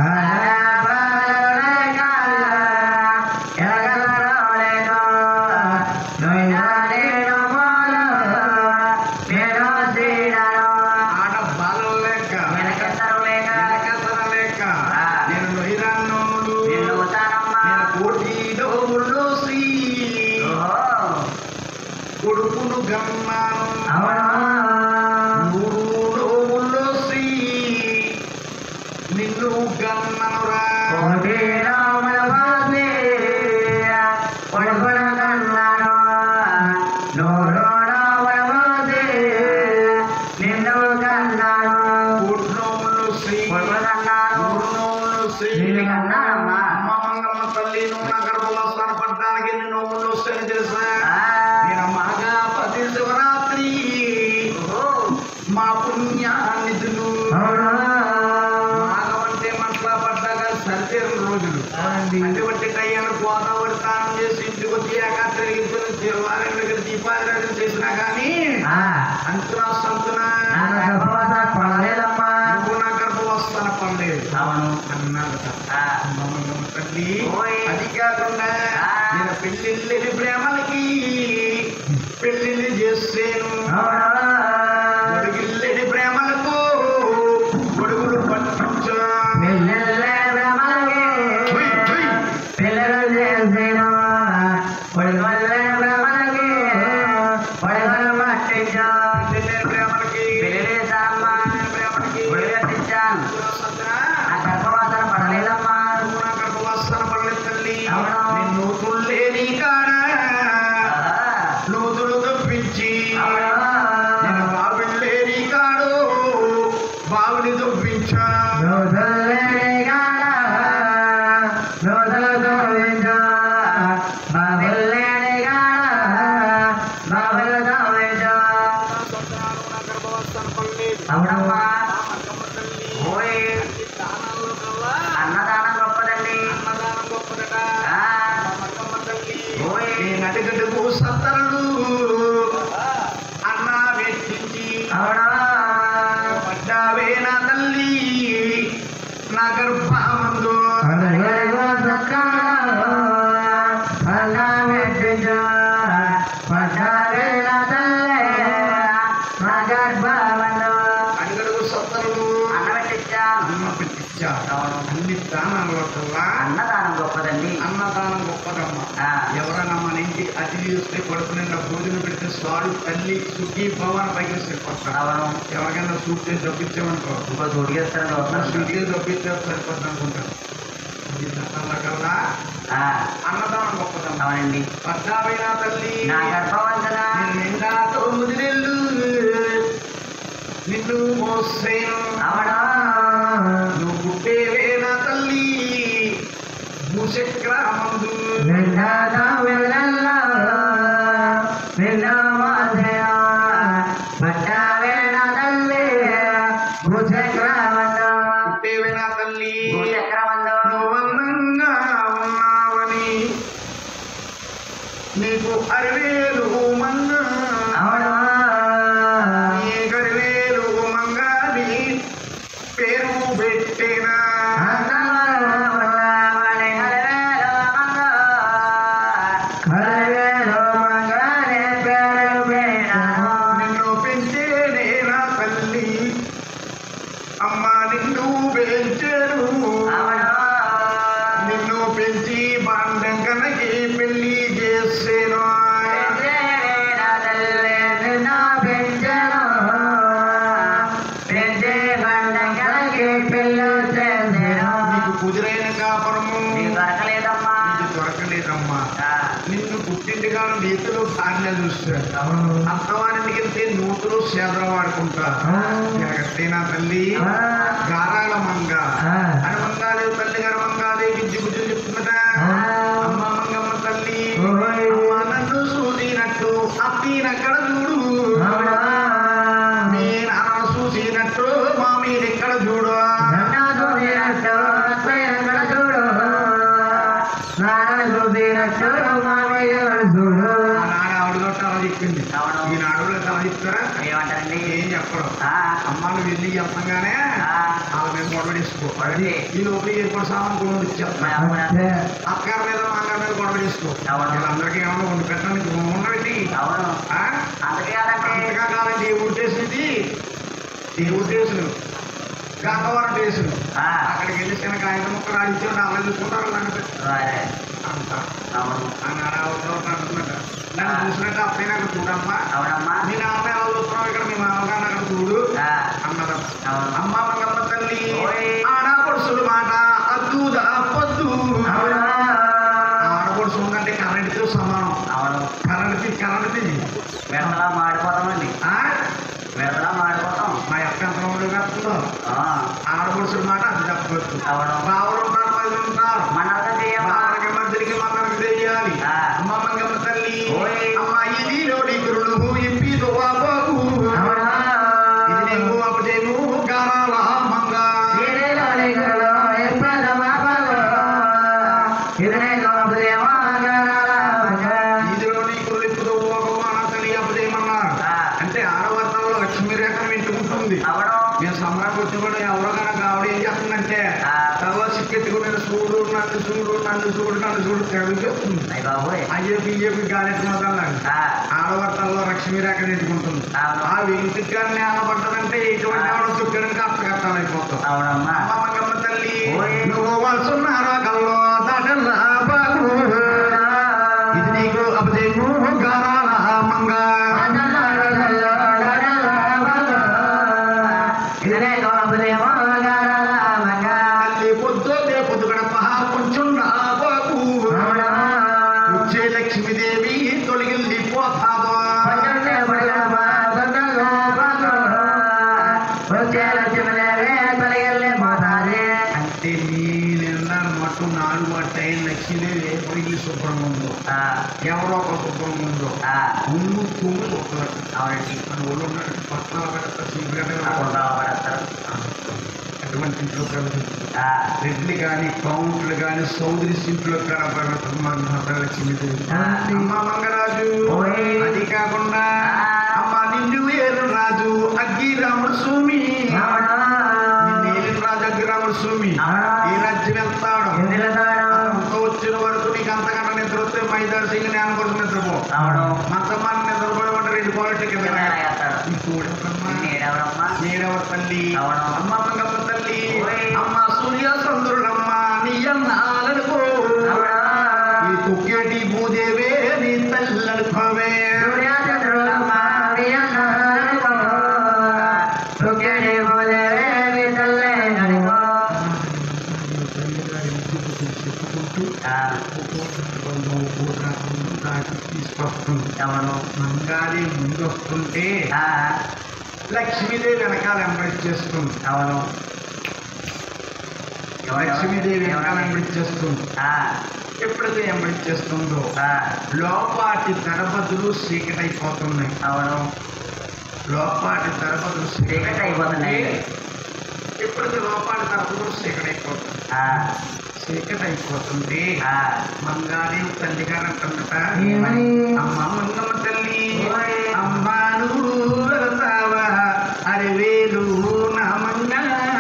A: ఆడ బాలల లేక వెనక సర లేక నేను నొహిరాన్నోములు నేను కోటి నోములు శ్రీ కొడుకును గమ్మాను నూరు నోములు శ్రీ నిన్ను గమ్మనురా
B: నిన్ను కన్నాను
A: కోటి నోములు శ్రీ
B: కొడుకున్నాను
A: నూరు శ్రీ
B: నిన్ను కన్నానమ్మా
A: అమ్మ మంగమ్మ తల్లి నువ్వు నా గర్భవాసాన పడ్డానికి ఎన్ని నోములు వస్తాయని తెలుసా నేను మాగా పది శివరాత్రి మా పుణ్యానిధులు మాఘం అంటే మంటలా పడ్డాక సరితేరు రోజులు అటువంటి టయ్యాను గోదావరి స్నానం చేసి ఇంటికి వచ్చి ఏకాత్రి వెలిగించుకుని తిరువారం దగ్గర దీపారాధన చేసినా కానీ అంతునా సంతునా నువ్వు నా గర్భవస్థాన పడలేదు
B: అవును
A: అన్నాడు
B: ఆ,
A: అమ్మమ్మ తల్లి
B: ఓయ్.
A: అది కాకుండా
B: ఆ.
A: నేను పెళ్ళిళ్ళని ప్రేమలకి పెళ్ళిళ్ళు చేసేను గొడుగిల్లెడి ప్రేమలకు గొడుగులు పట్టించా
B: పిల్లలే భ్రమలకి
A: ఠుయ్, ఠుయ్.
B: పిల్లలు చేసేను కొడుకులే భ్రమలకి కొడుకులు పట్టించు
A: పెళ్ళిళ్ళని ప్రేమలకి
B: పెళ్లి సామ్మా
A: ప్రేమలకి
B: గుడి కట్టించాను
A: సత్యనా,
B: ఆ గర్భవాసన పడలేదమ్మా
A: నువ్వు నా గర్భవాసన పడలేదు తల్లి
B: అవును.
A: నిన్ను తుల్లేని కాడ నూతులు తప్పించి నేను బావిళ్ళేని కాడు బావిని తప్పించా సంతానం నా గర్భవాసన పడలేదు
B: అవునమ్మా
A: అమ్మమ్మ తల్లి
B: ఓయ్
A: అన్ని దానాల్లో కల్లా
B: అన్నదానం గొప్పదండి
A: అన్నదానం గొప్పదట
B: ఆ,
A: అమ్మమ్మ తల్లి
B: ఓయ్.
A: ఈ నటిగడ్డకు సత్తరుడు అన్న వెచ్చించి
B: అవునా
A: పడ్డావే నా తల్లి నా గర్భమందు అడుగడుగు సత్తరుడు అన్న పెట్టించి ఇచ్చారు
B: అవును
A: అన్ని దానాల్లో కల్లా
B: అన్నదానం గొప్పదండి
A: అన్నదానం గొప్పదమ్మ
B: ఆ,
A: ఎవరైనా మన ఇంటికి అతిథి వస్తే కడుపు నిండా భోజనం పెడితే స్వామి తల్లి సుఖీ భవన పైకి సరిపోతాడు
B: అవును
A: ఎవరికైనా సూట్ చేసి దొప్పించామనుకో
B: ఇంకో తోడిగేస్తాను
A: సూట్ చేసి దొప్పిస్తే సరిపోతుంది అనుకుంటారు ఈ దానాల కల్లా అన్నదానం గొప్పదమ్మ
B: అవునండి
A: పద్మావైన తల్లి
B: నా గర్భవంతన
A: నేను నిండా తొమ్మిది నెలలు నిన్ను మోసేను
B: అవడా
A: నువ్వు పుట్టేవే నా తల్లి భూచక్రమందు
B: వెళ్ళాద వెళ్ళల్లా వెళ్ళమాదయ పట్టావేణ తల్లి భూచక్రమంద
A: పుట్టేవే నా తల్లి
B: భూచక్రమంద
A: నువ్వు అందంగా ఉన్నావని నీకు అరివేలు మంగ
B: అవడా
A: నీ గరివేలు మంగాని పేరు పెట్టినా నిన్ను పెంచేనే నా తల్లి అమ్మ నిన్ను పెంచారు నిన్ను పెంచి బాండం కనకి పెళ్లి చేసేను నీకు కుదిరైన కాపురము నీకు దొరకలేదమ్మా నిన్ను పుట్టింటిగాను నీతులు భార్య చూస్తారు అత్తవారింటికి వెళ్తే నూతులు సేదలు వాడుకుంటారు జగత్తే నా తల్లి గారాల మంగ హనుమంగాదేవి తల్లి గర్వంగాదేవి విద్య బుద్ధులు చెప్తున్నదా అమ్మ మంగమ్మ తల్లి అమ్మ నన్ను చూసినట్టు అత్తినక్కడ చూడు మీ నాన్న చూసినట్టు మా మీరెక్కడ చూడు
B: చూడు
A: ఆనాడు ఆవిడ తోట అలా చెప్పింది
B: అవును.
A: ఈనాడు అలా చెప్తారా
B: ఏమంటారండి
A: ఏం చెప్పరు
B: ఆ,
A: అమ్మ నువ్వు వెళ్ళి చెప్పగానే
B: ఆ,
A: వాళ్ళ మీద గొడవ తీసుకో
B: అదే.
A: ఈ లోపల ఏర్పాటు సామాన్ కొన్ని ఇచ్చేస్తా
B: మా అమ్మ
A: అక్కగారి మీద మా అక్కగారి మీద గొడవ తీసుకో
B: అవును.
A: వీళ్ళందరికీ ఏమన్నా వండి పెట్టడానికి ఉండబెట్టి
B: అవును అందుకే కాదంటే
A: అంతగా కాలం దేవుడు టేసింది దేవుడు టేసులు గంగవరం టేసులు
B: ఆ,
A: అక్కడికి వెళ్ళి చిన్న కాగితం ముక్కలు ఆడించి అలా చూసుకుంటారు అలాంటి
B: సరే.
A: అంత
B: అవును
A: అన్నాడు అంటున్నట్ట నన్ను చూసినట్టు అప్పుడే నాకు చూడమ్మా
B: అవునమ్మా
A: మీ నాన్న ఎవరు చూస్తున్నావు ఇక్కడ మీ మామగారు అక్కడ చూడు
B: ఆ,
A: అన్నదమ్మ
B: అవును
A: అమ్మ మంగమ్మ తల్లి
B: ఓయ్.
A: ఆడపడుసుల మాట అద్దు పొద్దు
B: అవునా
A: ఆడపడుసు ఉందంటే కరెంటుతో సమానం
B: అవును
A: కరెంట్ కరెంట్
B: వెడతలా మాడిపోతామండి వెడతలా మాడిపోతాం
A: మా యొక్క ఎంత మంది కడుతుందో
B: ఆ,
A: ఆడపడుసుల మాట అది చెప్పవచ్చు
B: అవును
A: బావులు ఉంటారు పది ఉంటారు
B: మన అర్థం చేయమ్మా
A: బావలకి మధ్యకి మందరికి తెలియాలి
B: ఆ.
A: అమ్మ మంగమ్మ తల్లి
B: ఓయ్.
A: అమ్మ ఇది లోడి గురుడు ఇప్పి దువాబాబు
B: అవునా
A: ఇది నీకు అపజయము గారాల మంగ
B: ఇదిలోని గురులో ఎప్పద మాపలో, ఇదినే గోపుదేవా గణాలాగా.
A: ఇదిలో నీ కురులిప్పుతో ఓకమాన తల్లి అపజయమన్నారు
B: ఆ,
A: అంటే ఆడవర్తంలో లక్ష్మీ రేఖను వింటుకుంటుంది
B: అవడం
A: నేను సమ్రాట్ వచ్చి కూడా ఎవరో కనుక ఆవిడ ఏం చేస్తుందంటే
B: ఆ.
A: తల సిక్కెత్తుకుని నేను చూడు నన్ను చూడు నన్ను చూడు నన్ను చూడు తెగ చెప్తుంది
B: అయ్య బాబోయ్
A: అయ్యే బియ్యపి గాలికి మొదలండి
B: ఆ,
A: ఆడవర్తంలో లక్ష్మీ రేఖ నింటుకుంటుంది
B: అవును.
A: ఆ వెంటికి కానీ నేల పడ్డదంటే ఎటువంటి ఆవిడ చుక్కడానికి అర్థకట్టాలైపోతాం
B: అవునమ్మా
A: అమ్మ మంగమ్మ తల్లి
B: ఓయ్.
A: నువ్వు వస్తున్నారా కల్లో దాటల్లా బాగు ఇది నీకు అపజయము గారాల మంగ
B: ఇదినే గోపుదేవా గణాలాగా.
A: తల్లి పొద్దుతే పొద్దు గడప కొంచెం నా బాగు వచ్చే లక్ష్మీదేవి తొలగిల్లి పోతావా
B: పచ్చంటే పడగడపా, సొంతంగా పాకు. వచ్చే లక్ష్మీదేవి తొలగిల్లి పోతాది.
A: అంటే నేనెన్నా మట్టు నాలుగు అట్టయి లక్ష్మీదేవి ఎప్పుడు ఇల్లు శుభ్రం ఉందో
B: ఆ,
A: ఎవరో ఒక శుభ్రం ఉందో
B: ఆ,
A: ముందు తుమ్ములు ఒక్కరు
B: అవునండి
A: మన ఊళ్ళో ఉన్నట్టు పక్కన పెడతా చీకటి
B: కుండా పడతారు.
A: అటువంటి ఇంట్లో కలిసి
B: ఆ,
A: రెడ్లు కానీ కౌంట్లు కానీ సౌదరి సింట్లో కనపడుతున్న లక్ష్మీదేవి
B: ఆ.
A: అమ్మ మంగరాజు
B: ఓయ్.
A: అది కాకుండా
B: ఆ.
A: అమ్మ నిన్ను ఏరు రాజు అగ్గి రాముడు స్వామి
B: అవునా?
A: నిన్ను రాజు అగ్గి రాముడు స్వామి
B: ఆ.
A: ఈ రాజ్యం వెళ్తాడు
B: ఎందులతాడు?
A: అంత వచ్చిన వరకు నీకు అంతకన్నా నిద్ర వస్తే మైదారు సింగ్ నేను కొడుకు నిద్రపో
B: అవును
A: మంతమాన్ని నిద్రపోయి ఉంటే రెండు పాలిటీ కింద
B: కింద వేస్తాడు.
A: ఈ చూడమ్మా
B: నేనెవరమ్మా?
A: నీ నీడవ తల్లి
B: అవును.
A: అమ్మ మంగమ్మ తల్లి
B: ఓయ్.
A: అమ్మ సూర్య చంద్రుడమ్మ నీ అన్నాలనుకో ఈ కుక్కేటి భూదేవే నీ తల్లనుకోవే చెప్పుకుంటూ తీసుకొస్తుంది
B: అవును
A: మంగాలి ముందు వస్తుంటే
B: ఆ,
A: లక్ష్మీదేవి వెనకాల ఎంబడిచ్చేస్తుంది
B: అవును
A: లక్ష్మీదేవి వెనకాల
B: ఎవరు?
A: ఎంబడిచ్చేస్తుంది
B: ఆ,
A: ఎప్పుడైతే ఎంబడిచ్చేస్తుందో
B: ఆ,
A: లోపాటి దరబదులు చీకటైపోతున్నాయి
B: అవును
A: లోపాటి దరబదులు
B: చీకటి అయిపోతున్నాయి.
A: ఎప్పుడైతే లోపాటి దరబదులు చీకటైపోతుంది
B: ఆ,
A: చీకటైపోతుంది
B: ఆ,
A: మంగాలి తల్లి గారు అంటుందట
B: ఏమని?
A: అమ్మ మంగమ్మ తల్లి
B: ఓయ్.
A: అమ్మాను వెళతావా అరివేలు నా మంగ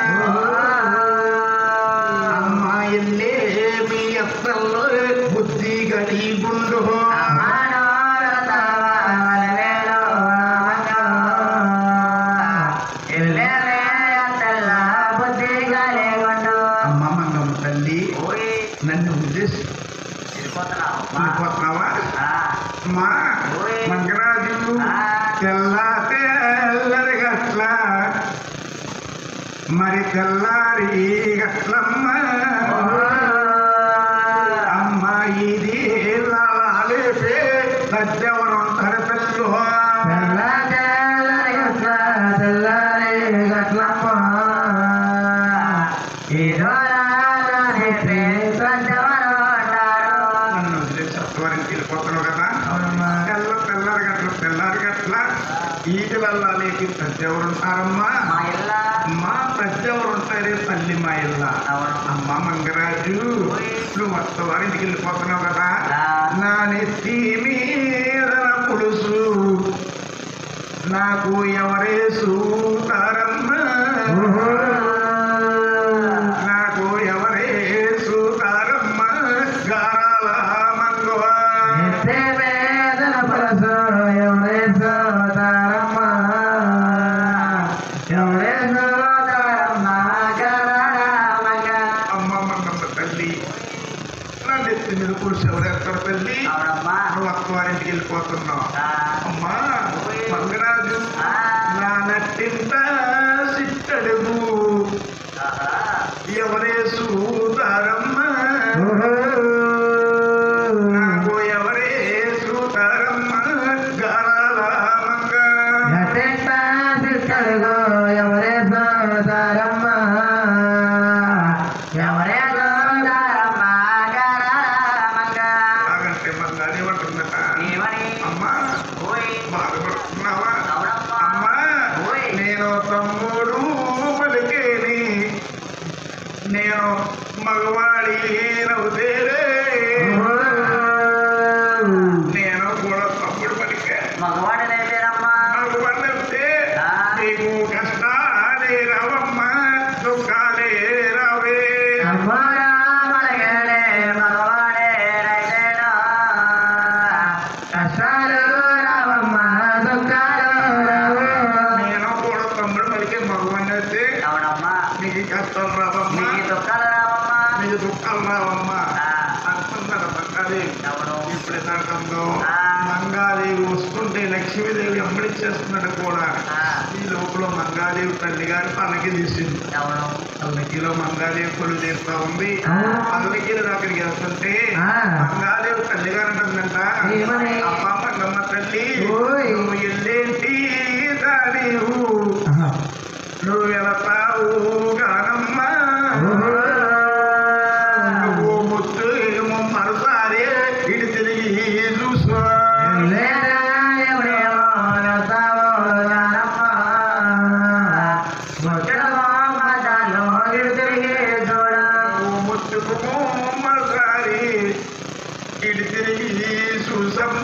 A: అమ్మ ఎల్లే మీ అత్తల్లో బుద్ధి గడి గుండు అమ్మ మంగమ్మ తల్లి నన్ను ఉద్దేశి వెళ్ళిపోతున్నావా అమ్మా
B: ఓయ్.
A: మంగరాజు
B: ఆ.
A: తెల్ల తెల్లరి గట్ల మరి తెల్లారి గట్లమ్మ అమ్మ ఇది లాలేపే లజ్జవరుంటారు తల్లు నన్ను వదిలేసి అత్తవారికి వెళ్ళిపోతున్నావు కదా తెల్ల తెల్లారి గట్ల తెల్లారి గట్ల ఈగలల్లా లేకి ప్రజెవరుంటారమ్మా మా ప్రజెవరుంటారే తల్లి మా ఇల్ల అమ్మ మంగరాజు నువ్వు అత్తవారింటికి వెళ్ళిపోతున్నావు కదా నా నెత్తి మీద పులుసు నాకు ఎవరేసు తారమ్మ నాకు ఎవరేసు తారమ్మ గారాల మంగవ అమ్మ మంగమ్మ తల్లి నా నెత్తి మీద పులుసు ఎవరెక్కడ తల్లి నువ్వు అత్తవారింటికి వెళ్ళిపోతున్నావు అమ్మా మంగరాజు నా నట్టింట సిట్టడుగు ఎవరేసు తారమ్మ నాకు ఎవరేసు తారమ్మ గారాల మంగ
B: ఎవరే సోదరమ్మ ఎవరే సోదరమ్మ గరమంగ
A: ఆగంటే మంగానే ఏమంటుందట
B: ఏమని
A: అమ్మా
B: ఓయ్
A: బాధపడుతున్నావా
B: అవునమ్మా
A: అమ్మా
B: ఓయ్
A: నేను తమ్ముడు పలికేని నేను మగవాడి నవ్వుతేరే నేను కూడా తమ్ముడు పలికే
B: మగవాడనైతేనమ్మా
A: మగవాడిని నవ్వుతే
B: ఆ.
A: నీకు కష్టాలే రావమ్మా దుఃఖాలే రావే
B: అమ్మరా మలగడే మగవాడే రైతేనా కష్టాలు రావమ్మ దుఃఖాలు రావు
A: నేను కూడా తమ్ముడు పలికే మగవాడిని అయితే
B: అవునమ్మా
A: నీకు కష్టాలు రావమ్మా
B: నీకు దుఃఖాలు రావమ్మా
A: నీకు దుఃఖాలు రావమ్మా
B: ఆ,
A: అనుకున్నాడు మంగాదేవి
B: అవును
A: ఇప్పుడు యథార్థంలో
B: ఆ.
A: మంగాదేవి వస్తుంటే లక్ష్మీదేవి అమ్మడిచ్చేస్తున్నాడు కూడా
B: ఆ,
A: ఈ లోపల మంగాదేవి తల్లి గారి పల్లకి తీసింది
B: అవును
A: పల్లకిలో మంగాదేవి కొలు తీస్తా ఉంది
B: ఆ.
A: పల్లకిలో అక్కడికి వెళ్తుంటే
B: ఆ.
A: మంగాదేవి తల్లి గారు అంటుందంట
B: ఏమని?
A: అమ్మ మంగమ్మ తల్లి
B: ఓయ్.
A: నువ్వు ఎల్లేంటి దానివు నువ్వు వెళతావు గానమ్మ నువ్వు ముత్తు ఏమో మరోసారి ఇటు తిరిగి చూసుకో నువ్వు ముత్తుకు మరోసారి ఇటు తిరిగి చూసమ్మ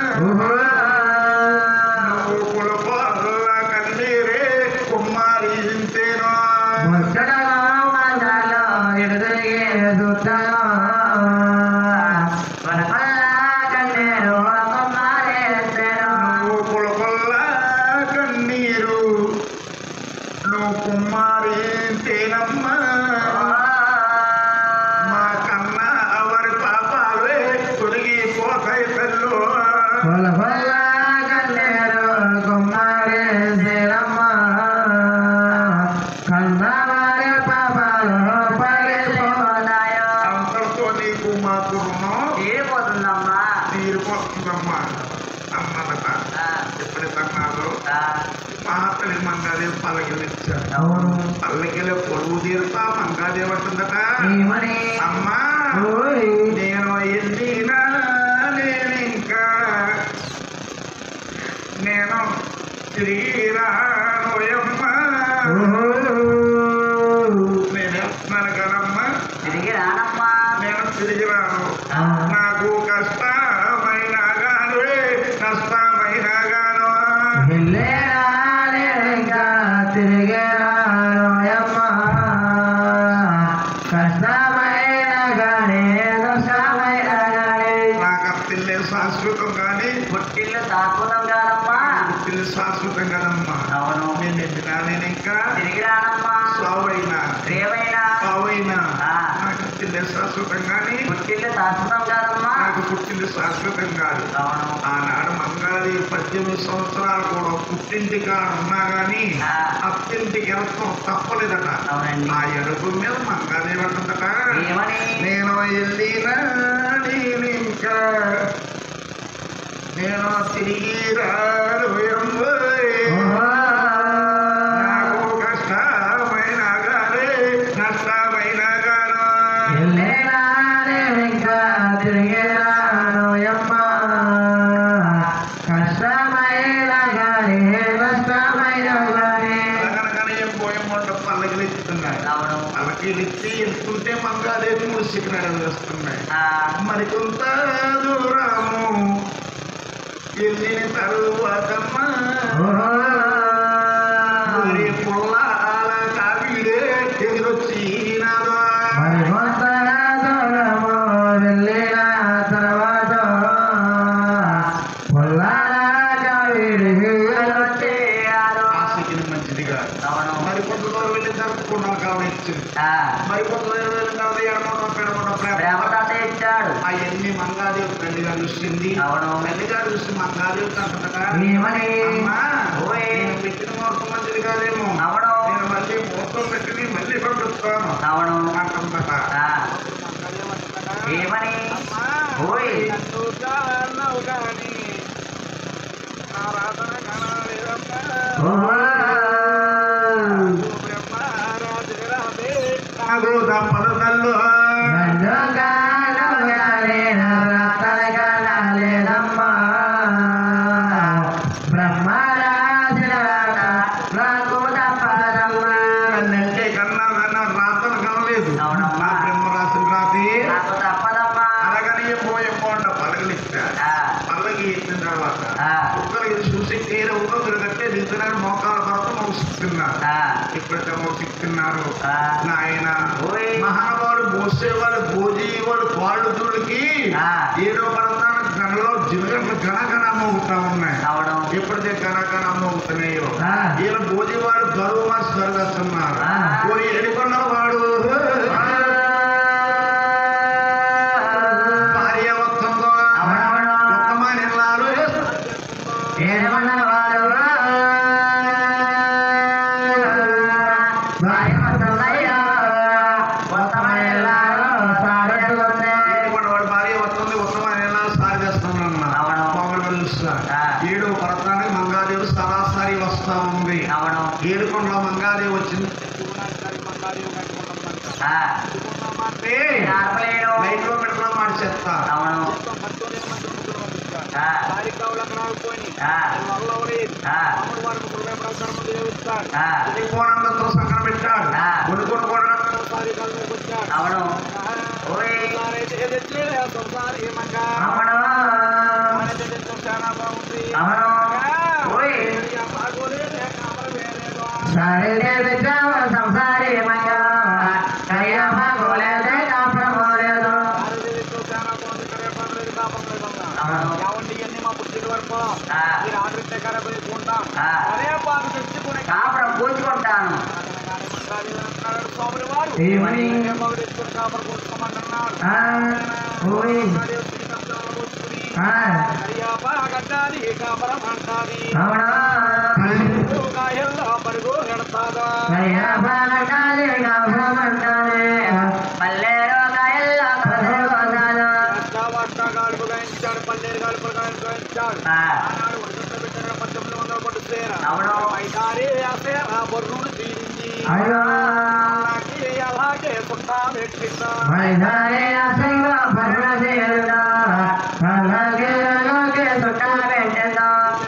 A: నువ్వు కులపాల కన్నీరే కుమారి ఇంతేనో నువ్వు కులపల్ల కన్నీరు నువ్వు కుమారి తేనమ్మా మా కన్నా ఎవరి పాపాలే తొలగిపోతాయి తల్లు
B: పొల పొల కన్నేరు కుమారి శ్రీరమ్మ కన్నవారి పాపాలు పడిపోనాయో
A: అంతటితో నీకు మాకు రుణం
B: తీరిపోతుందమ్మా
A: తీరిపోతుందమ్మా అన్నదట ఎప్పుడైతన్నాడు మాతలి మంగాదేవి పల్లకిలు ఇచ్చాడు
B: అవును
A: పల్లకిలో పొడుగు తీరుతా మంగాదేవి అంటుందట
B: ఏమని
A: అమ్మా
B: ఓయ్
A: నేను ఎల్లినా నేను ఇంకా నేను తిరిగి రానోయమ్మా
B: ఓహో.
A: నేను వెళ్తున్నాను కదమ్మా
B: తిరిగి రానమ్మా
A: నేను తిరిగి రాను
B: ఆ.
A: నాకు కష్టమైన గాను నష్టమైన గాను
B: వెళ్ళేరాలే ఇంకా తిరిగి రానోయమ్మా. కష్టమైన గానీ, నష్టమైన గానీ.
A: నాకు అత్తిల్లే శాశ్వతం కానీ
B: పుట్టిల్లు తాకులం కాదమ్మా
A: పుట్టిల్లు శాశ్వతం కదమ్మా
B: అవును
A: నేను ఎన్నినా నేను ఇంకా
B: తిరిగి రానమ్మా
A: సావైనా
B: ప్రేమైనా
A: సావైనా
B: ఆ.
A: నాకు అత్తిల్లే శాశ్వతం కానీ
B: పుట్టిల్లు తాకులం కాదమ్మా
A: నాకు పుట్టిల్లు శాశ్వతం కాదు
B: అవును
A: ఆనాడు మంగాలి పద్దెనిమిది సంవత్సరాలు కూడా పుట్టింటి కాడ ఉన్నా గాని
B: ఆ.
A: అత్తింటికి వెళ్తాం తప్పలేదట
B: అవునండి
A: ఆ ఎడుగు మీద మంగాదేవి అంటుందట
B: ఏమని
A: నేను వెళ్ళినా నేను ఇంకా నేను తిరిగి రాబోయే
B: ఓహో.
A: నాకు కష్టమైన గానే నష్టమైన గాను
B: వెళ్ళేరాలే ఇంకా తిరిగి రానోయమ్మా. కష్టమైన గానీ, నష్టమైన గానీ.
A: అనగనగానే ఏం పోయం వంట పల్లకిలు ఇస్తున్నాయి
B: అవును
A: పల్లకీలు ఇచ్చి వెళ్తుంటే మంగాదేవి మూడు శిఖరాలు వేస్తున్నాయి
B: ఆ,
A: మరి కొంత దూరము వెళ్ళిన తరువాతమ్మా
B: ఓహో.
A: మరి పుల్లాల కావిడే ఎదురొచ్చినాదో
B: మరి కొంత దూరము వెళ్ళిన తర్వాత పొలాల వీడికి వచ్చేయాడు.
A: ఆశకిని మంచిది కాదు
B: అవును
A: మరి కొంత దూరం వెళ్ళిన తర్వాత కొండలు కావచ్చింది
B: ఆ,
A: మరి కొంత దూరం వెళ్ళిన తర్వాత ఎడమొండ పెడమొండ ప్రేమ
B: ప్రేమతాత ఇచ్చాడు
A: అవన్నీ మంగాదేవి తల్లిగా చూసింది
B: అవును
A: తల్లిగా చూసి మంగాదేవి అంటుందట
B: ఏమని
A: అమ్మా
B: ఓయ్.
A: నేను పెట్టిన ముహూర్తం మంచిది కాదేమో
B: అవును
A: నేను మళ్ళీ ముహూర్తం పెట్టి మళ్ళీ పంపిస్తాను
B: అవును
A: అంటుందట
B: ఆ, ఏమని ఓయ్ ఓహో.
A: నాగు దంపతులు
B: నందుగానగానే నవరత్నగణాలేనమ్మా. బ్రహ్మరాజులాట నాకు తప్పదమ్మా.
A: అంటే కన్నా కన్నా రాత్రి కనలేదు
B: అవునమ్మా.
A: నా బ్రహ్మరాత్రి రాత్రి
B: నాకు తప్పదమ్మా.
A: అలాగని ఏమో ఏమో అంట పలకలు ఇచ్చా
B: ఆ,
A: పల్లకి ఇచ్చిన తర్వాత
B: ఆ,
A: కుక్కలు ఇది చూసి తీర ఉదరు కట్టే దిద్దునాడు మోకాల తర్వాత మోసిస్తున్నారు
B: ఆ,
A: ఎప్పుడైతే మోసిస్తున్నారు
B: ఆ.
A: నాయన
B: ఓయ్.
A: మహానుభావుడు మోసేవాడు భోజీవాడు పాళ్ళుతుడికి
B: ఆ.
A: ఏడో పడతాన గణలో జిలగట్లు గణగణ మోగుతా ఉన్నాయి
B: అవును
A: ఎప్పుడైతే గణగణ మోగుతున్నాయో
B: ఆ.
A: ఈయన భోజీవాడు గరువు మాసి జరుగుతున్నారు
B: ఆ.
A: పోయి ఎడుకున్న వాడు భార్య వస్తుందో
B: అవునవును.
A: ఒక్కమాని వెళ్ళారు
B: ఏమన్నవాడు? భార్య వస్తుందయ్యా. వస్తమయ్యలారు సారెత్తుకుందే.
A: వాడు భార్య వస్తుంది ఉత్తమాని వెళ్ళాలి సారి చేస్తున్నాను
B: అవును.
A: మామూలు పిలుస్తారు
B: ఆ.
A: ఏడు పడతానికి మంగాదేవి సరాసరి వస్తా ఉంది
B: అవును
A: ఏడుకొండలో మంగాదేవి వచ్చింది
B: ఆ, ఆర్పలేను.
A: లైట్ లో పెట్టడం మాట చెప్తా
B: అవును ఆ, ఆ, ఆ, ఆ,
A: కోణంలో సంకర పెట్టాడు
B: ఆ.
A: కొనుక్కొని కూడా
B: అవును ఓయ్ అవును అవును ఓయ్ సరే విచావ సంసారి మంగా కయ్యమ్మ గోలేదే కాపురమోలేదు అవును ఆ, ఆ. కాపురం పూచుకుంటాను
A: స్వాములు వారు
B: ఏమని?
A: మగడెత్తున కాపరు కూర్చోమన్నాడు
B: ఆ, ఓయ్
A: మహాదేవ్ శ్రీకాంతాల కూర్చుని
B: ఆ,
A: అయ్యప్ప గడ్డాది కాపరం అంటాది
B: అవునా
A: కాయల్లో పరుగు నెడతాదా
B: అయ్యా బాగంటాది గర్భమంటాది పల్లెలో కాయల్లో కథగోదాలు
A: వట్ట గాడుపు గాయించాడు పల్లేరు గాడుపు గాయించాడు
B: ఆ,
A: ఆనాడు ఒడిగట్ట పెట్టిన పద్దెనిమిది వందల పట్టు సేర
B: అవును
A: పైదారి ఆ సేర బొర్రును తీరించి
B: అయ్యో
A: అలాగే అలాగే సుట్టా పెట్టిందా
B: మైదానే అసంగ పర్వదేరుడా అలాగే అలాగే సుట్టా పెట్టేదా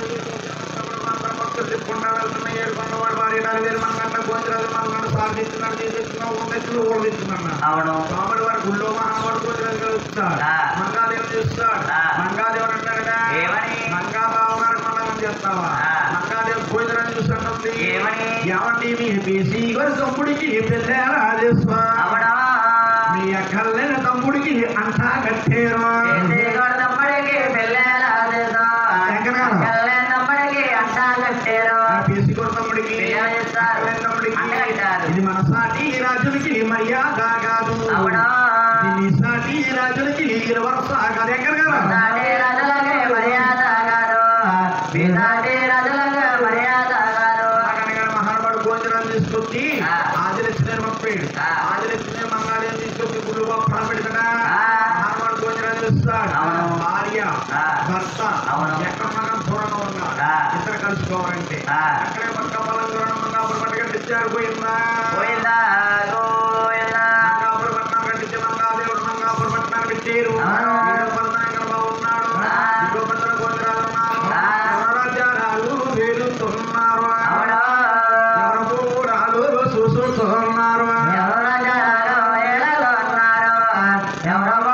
B: అవును
A: స్వాముడు వారి గుళ్ళో మహావాడు గోచరాలు కలుగుతాడు
B: ఆ.
A: మంగాదేవుని చూస్తాడు
B: ఆ.
A: మంగాదేవుడు అంటాడా
B: ఏమని?
A: మంగాబాబు గారు మంగళం చేస్తావా
B: ఆ.
A: మంగాదేవి భోజనం చూస్తుంది
B: ఏమని?
A: ఏమండి మీ బీసీ గారు తమ్ముడికి పెళ్ళే రాజేశ్వర
B: అవునా
A: మీ అక్కర్లేని తమ్ముడికి అంతా కట్టేరు
B: ఏంటి కొడతప్పటికి పెళ్ళేలాదేదో
A: ఎక్కడగాను?
B: కళ్ళే తప్పటికి అంటా కట్టారు
A: ఆ బీసీ గారు తమ్ముడికి
B: పెళ్ళి చేస్తారు.
A: అక్కర్లేని తమ్ముడికి
B: అంట కట్టారు.
A: ఇది మన సాటి రాజులకి మర్యాద కాదు
B: అవునా
A: ఇది సాటి రాజులకి వరస కాదు ఎక్కడ కదా
B: సాటి రాజులకి మర్యాద గారు సాటి రాజులకి మర్యాద గారు
A: అనగా మహానుభావుడు భోజనాలు తీసుకొచ్చి
B: ఆ.
A: ఆదిలక్ష్మి పంపాడు
B: ఆ.
A: ఆదిలక్ష్మి మంగాళం తీసుకొచ్చి గుళ్ళు గొప్ప పెడతాడా
B: ఆ.
A: మహానుభావుడు భోజనాలు చేస్తాడు
B: అవును.
A: భార్య
B: ఆ.
A: భర్త
B: అవును.
A: ఎక్కడ మనం దూరంగా ఉన్నాడు
B: ఆ.
A: ఇద్దరు కలుసుకోవాలంటే
B: ఆ.
A: అక్కడే పక్క బలం దూరం మంగాపురం పట్టగా తెచ్చారు పోయిందా
B: గోవిందా గోవిందా
A: మంగాపురం పట్టణం కట్టించి మంగాదేవుడు మంగాపురం పట్టణాన్ని పెట్టారు
B: ఆ.
A: ఈడో పట్టణం బాగున్నాడు
B: ఆ.
A: ఇంకో పట్టణ గోచరాలు ఉన్నారు
B: ఆ.
A: రాజ్యాలు వేలుతున్నారు
B: అవునా
A: ఎవరు రాలు చూస్తున్నారు
B: ఎవరు జనాలు ఏలలో ఉన్నారు ఎవరో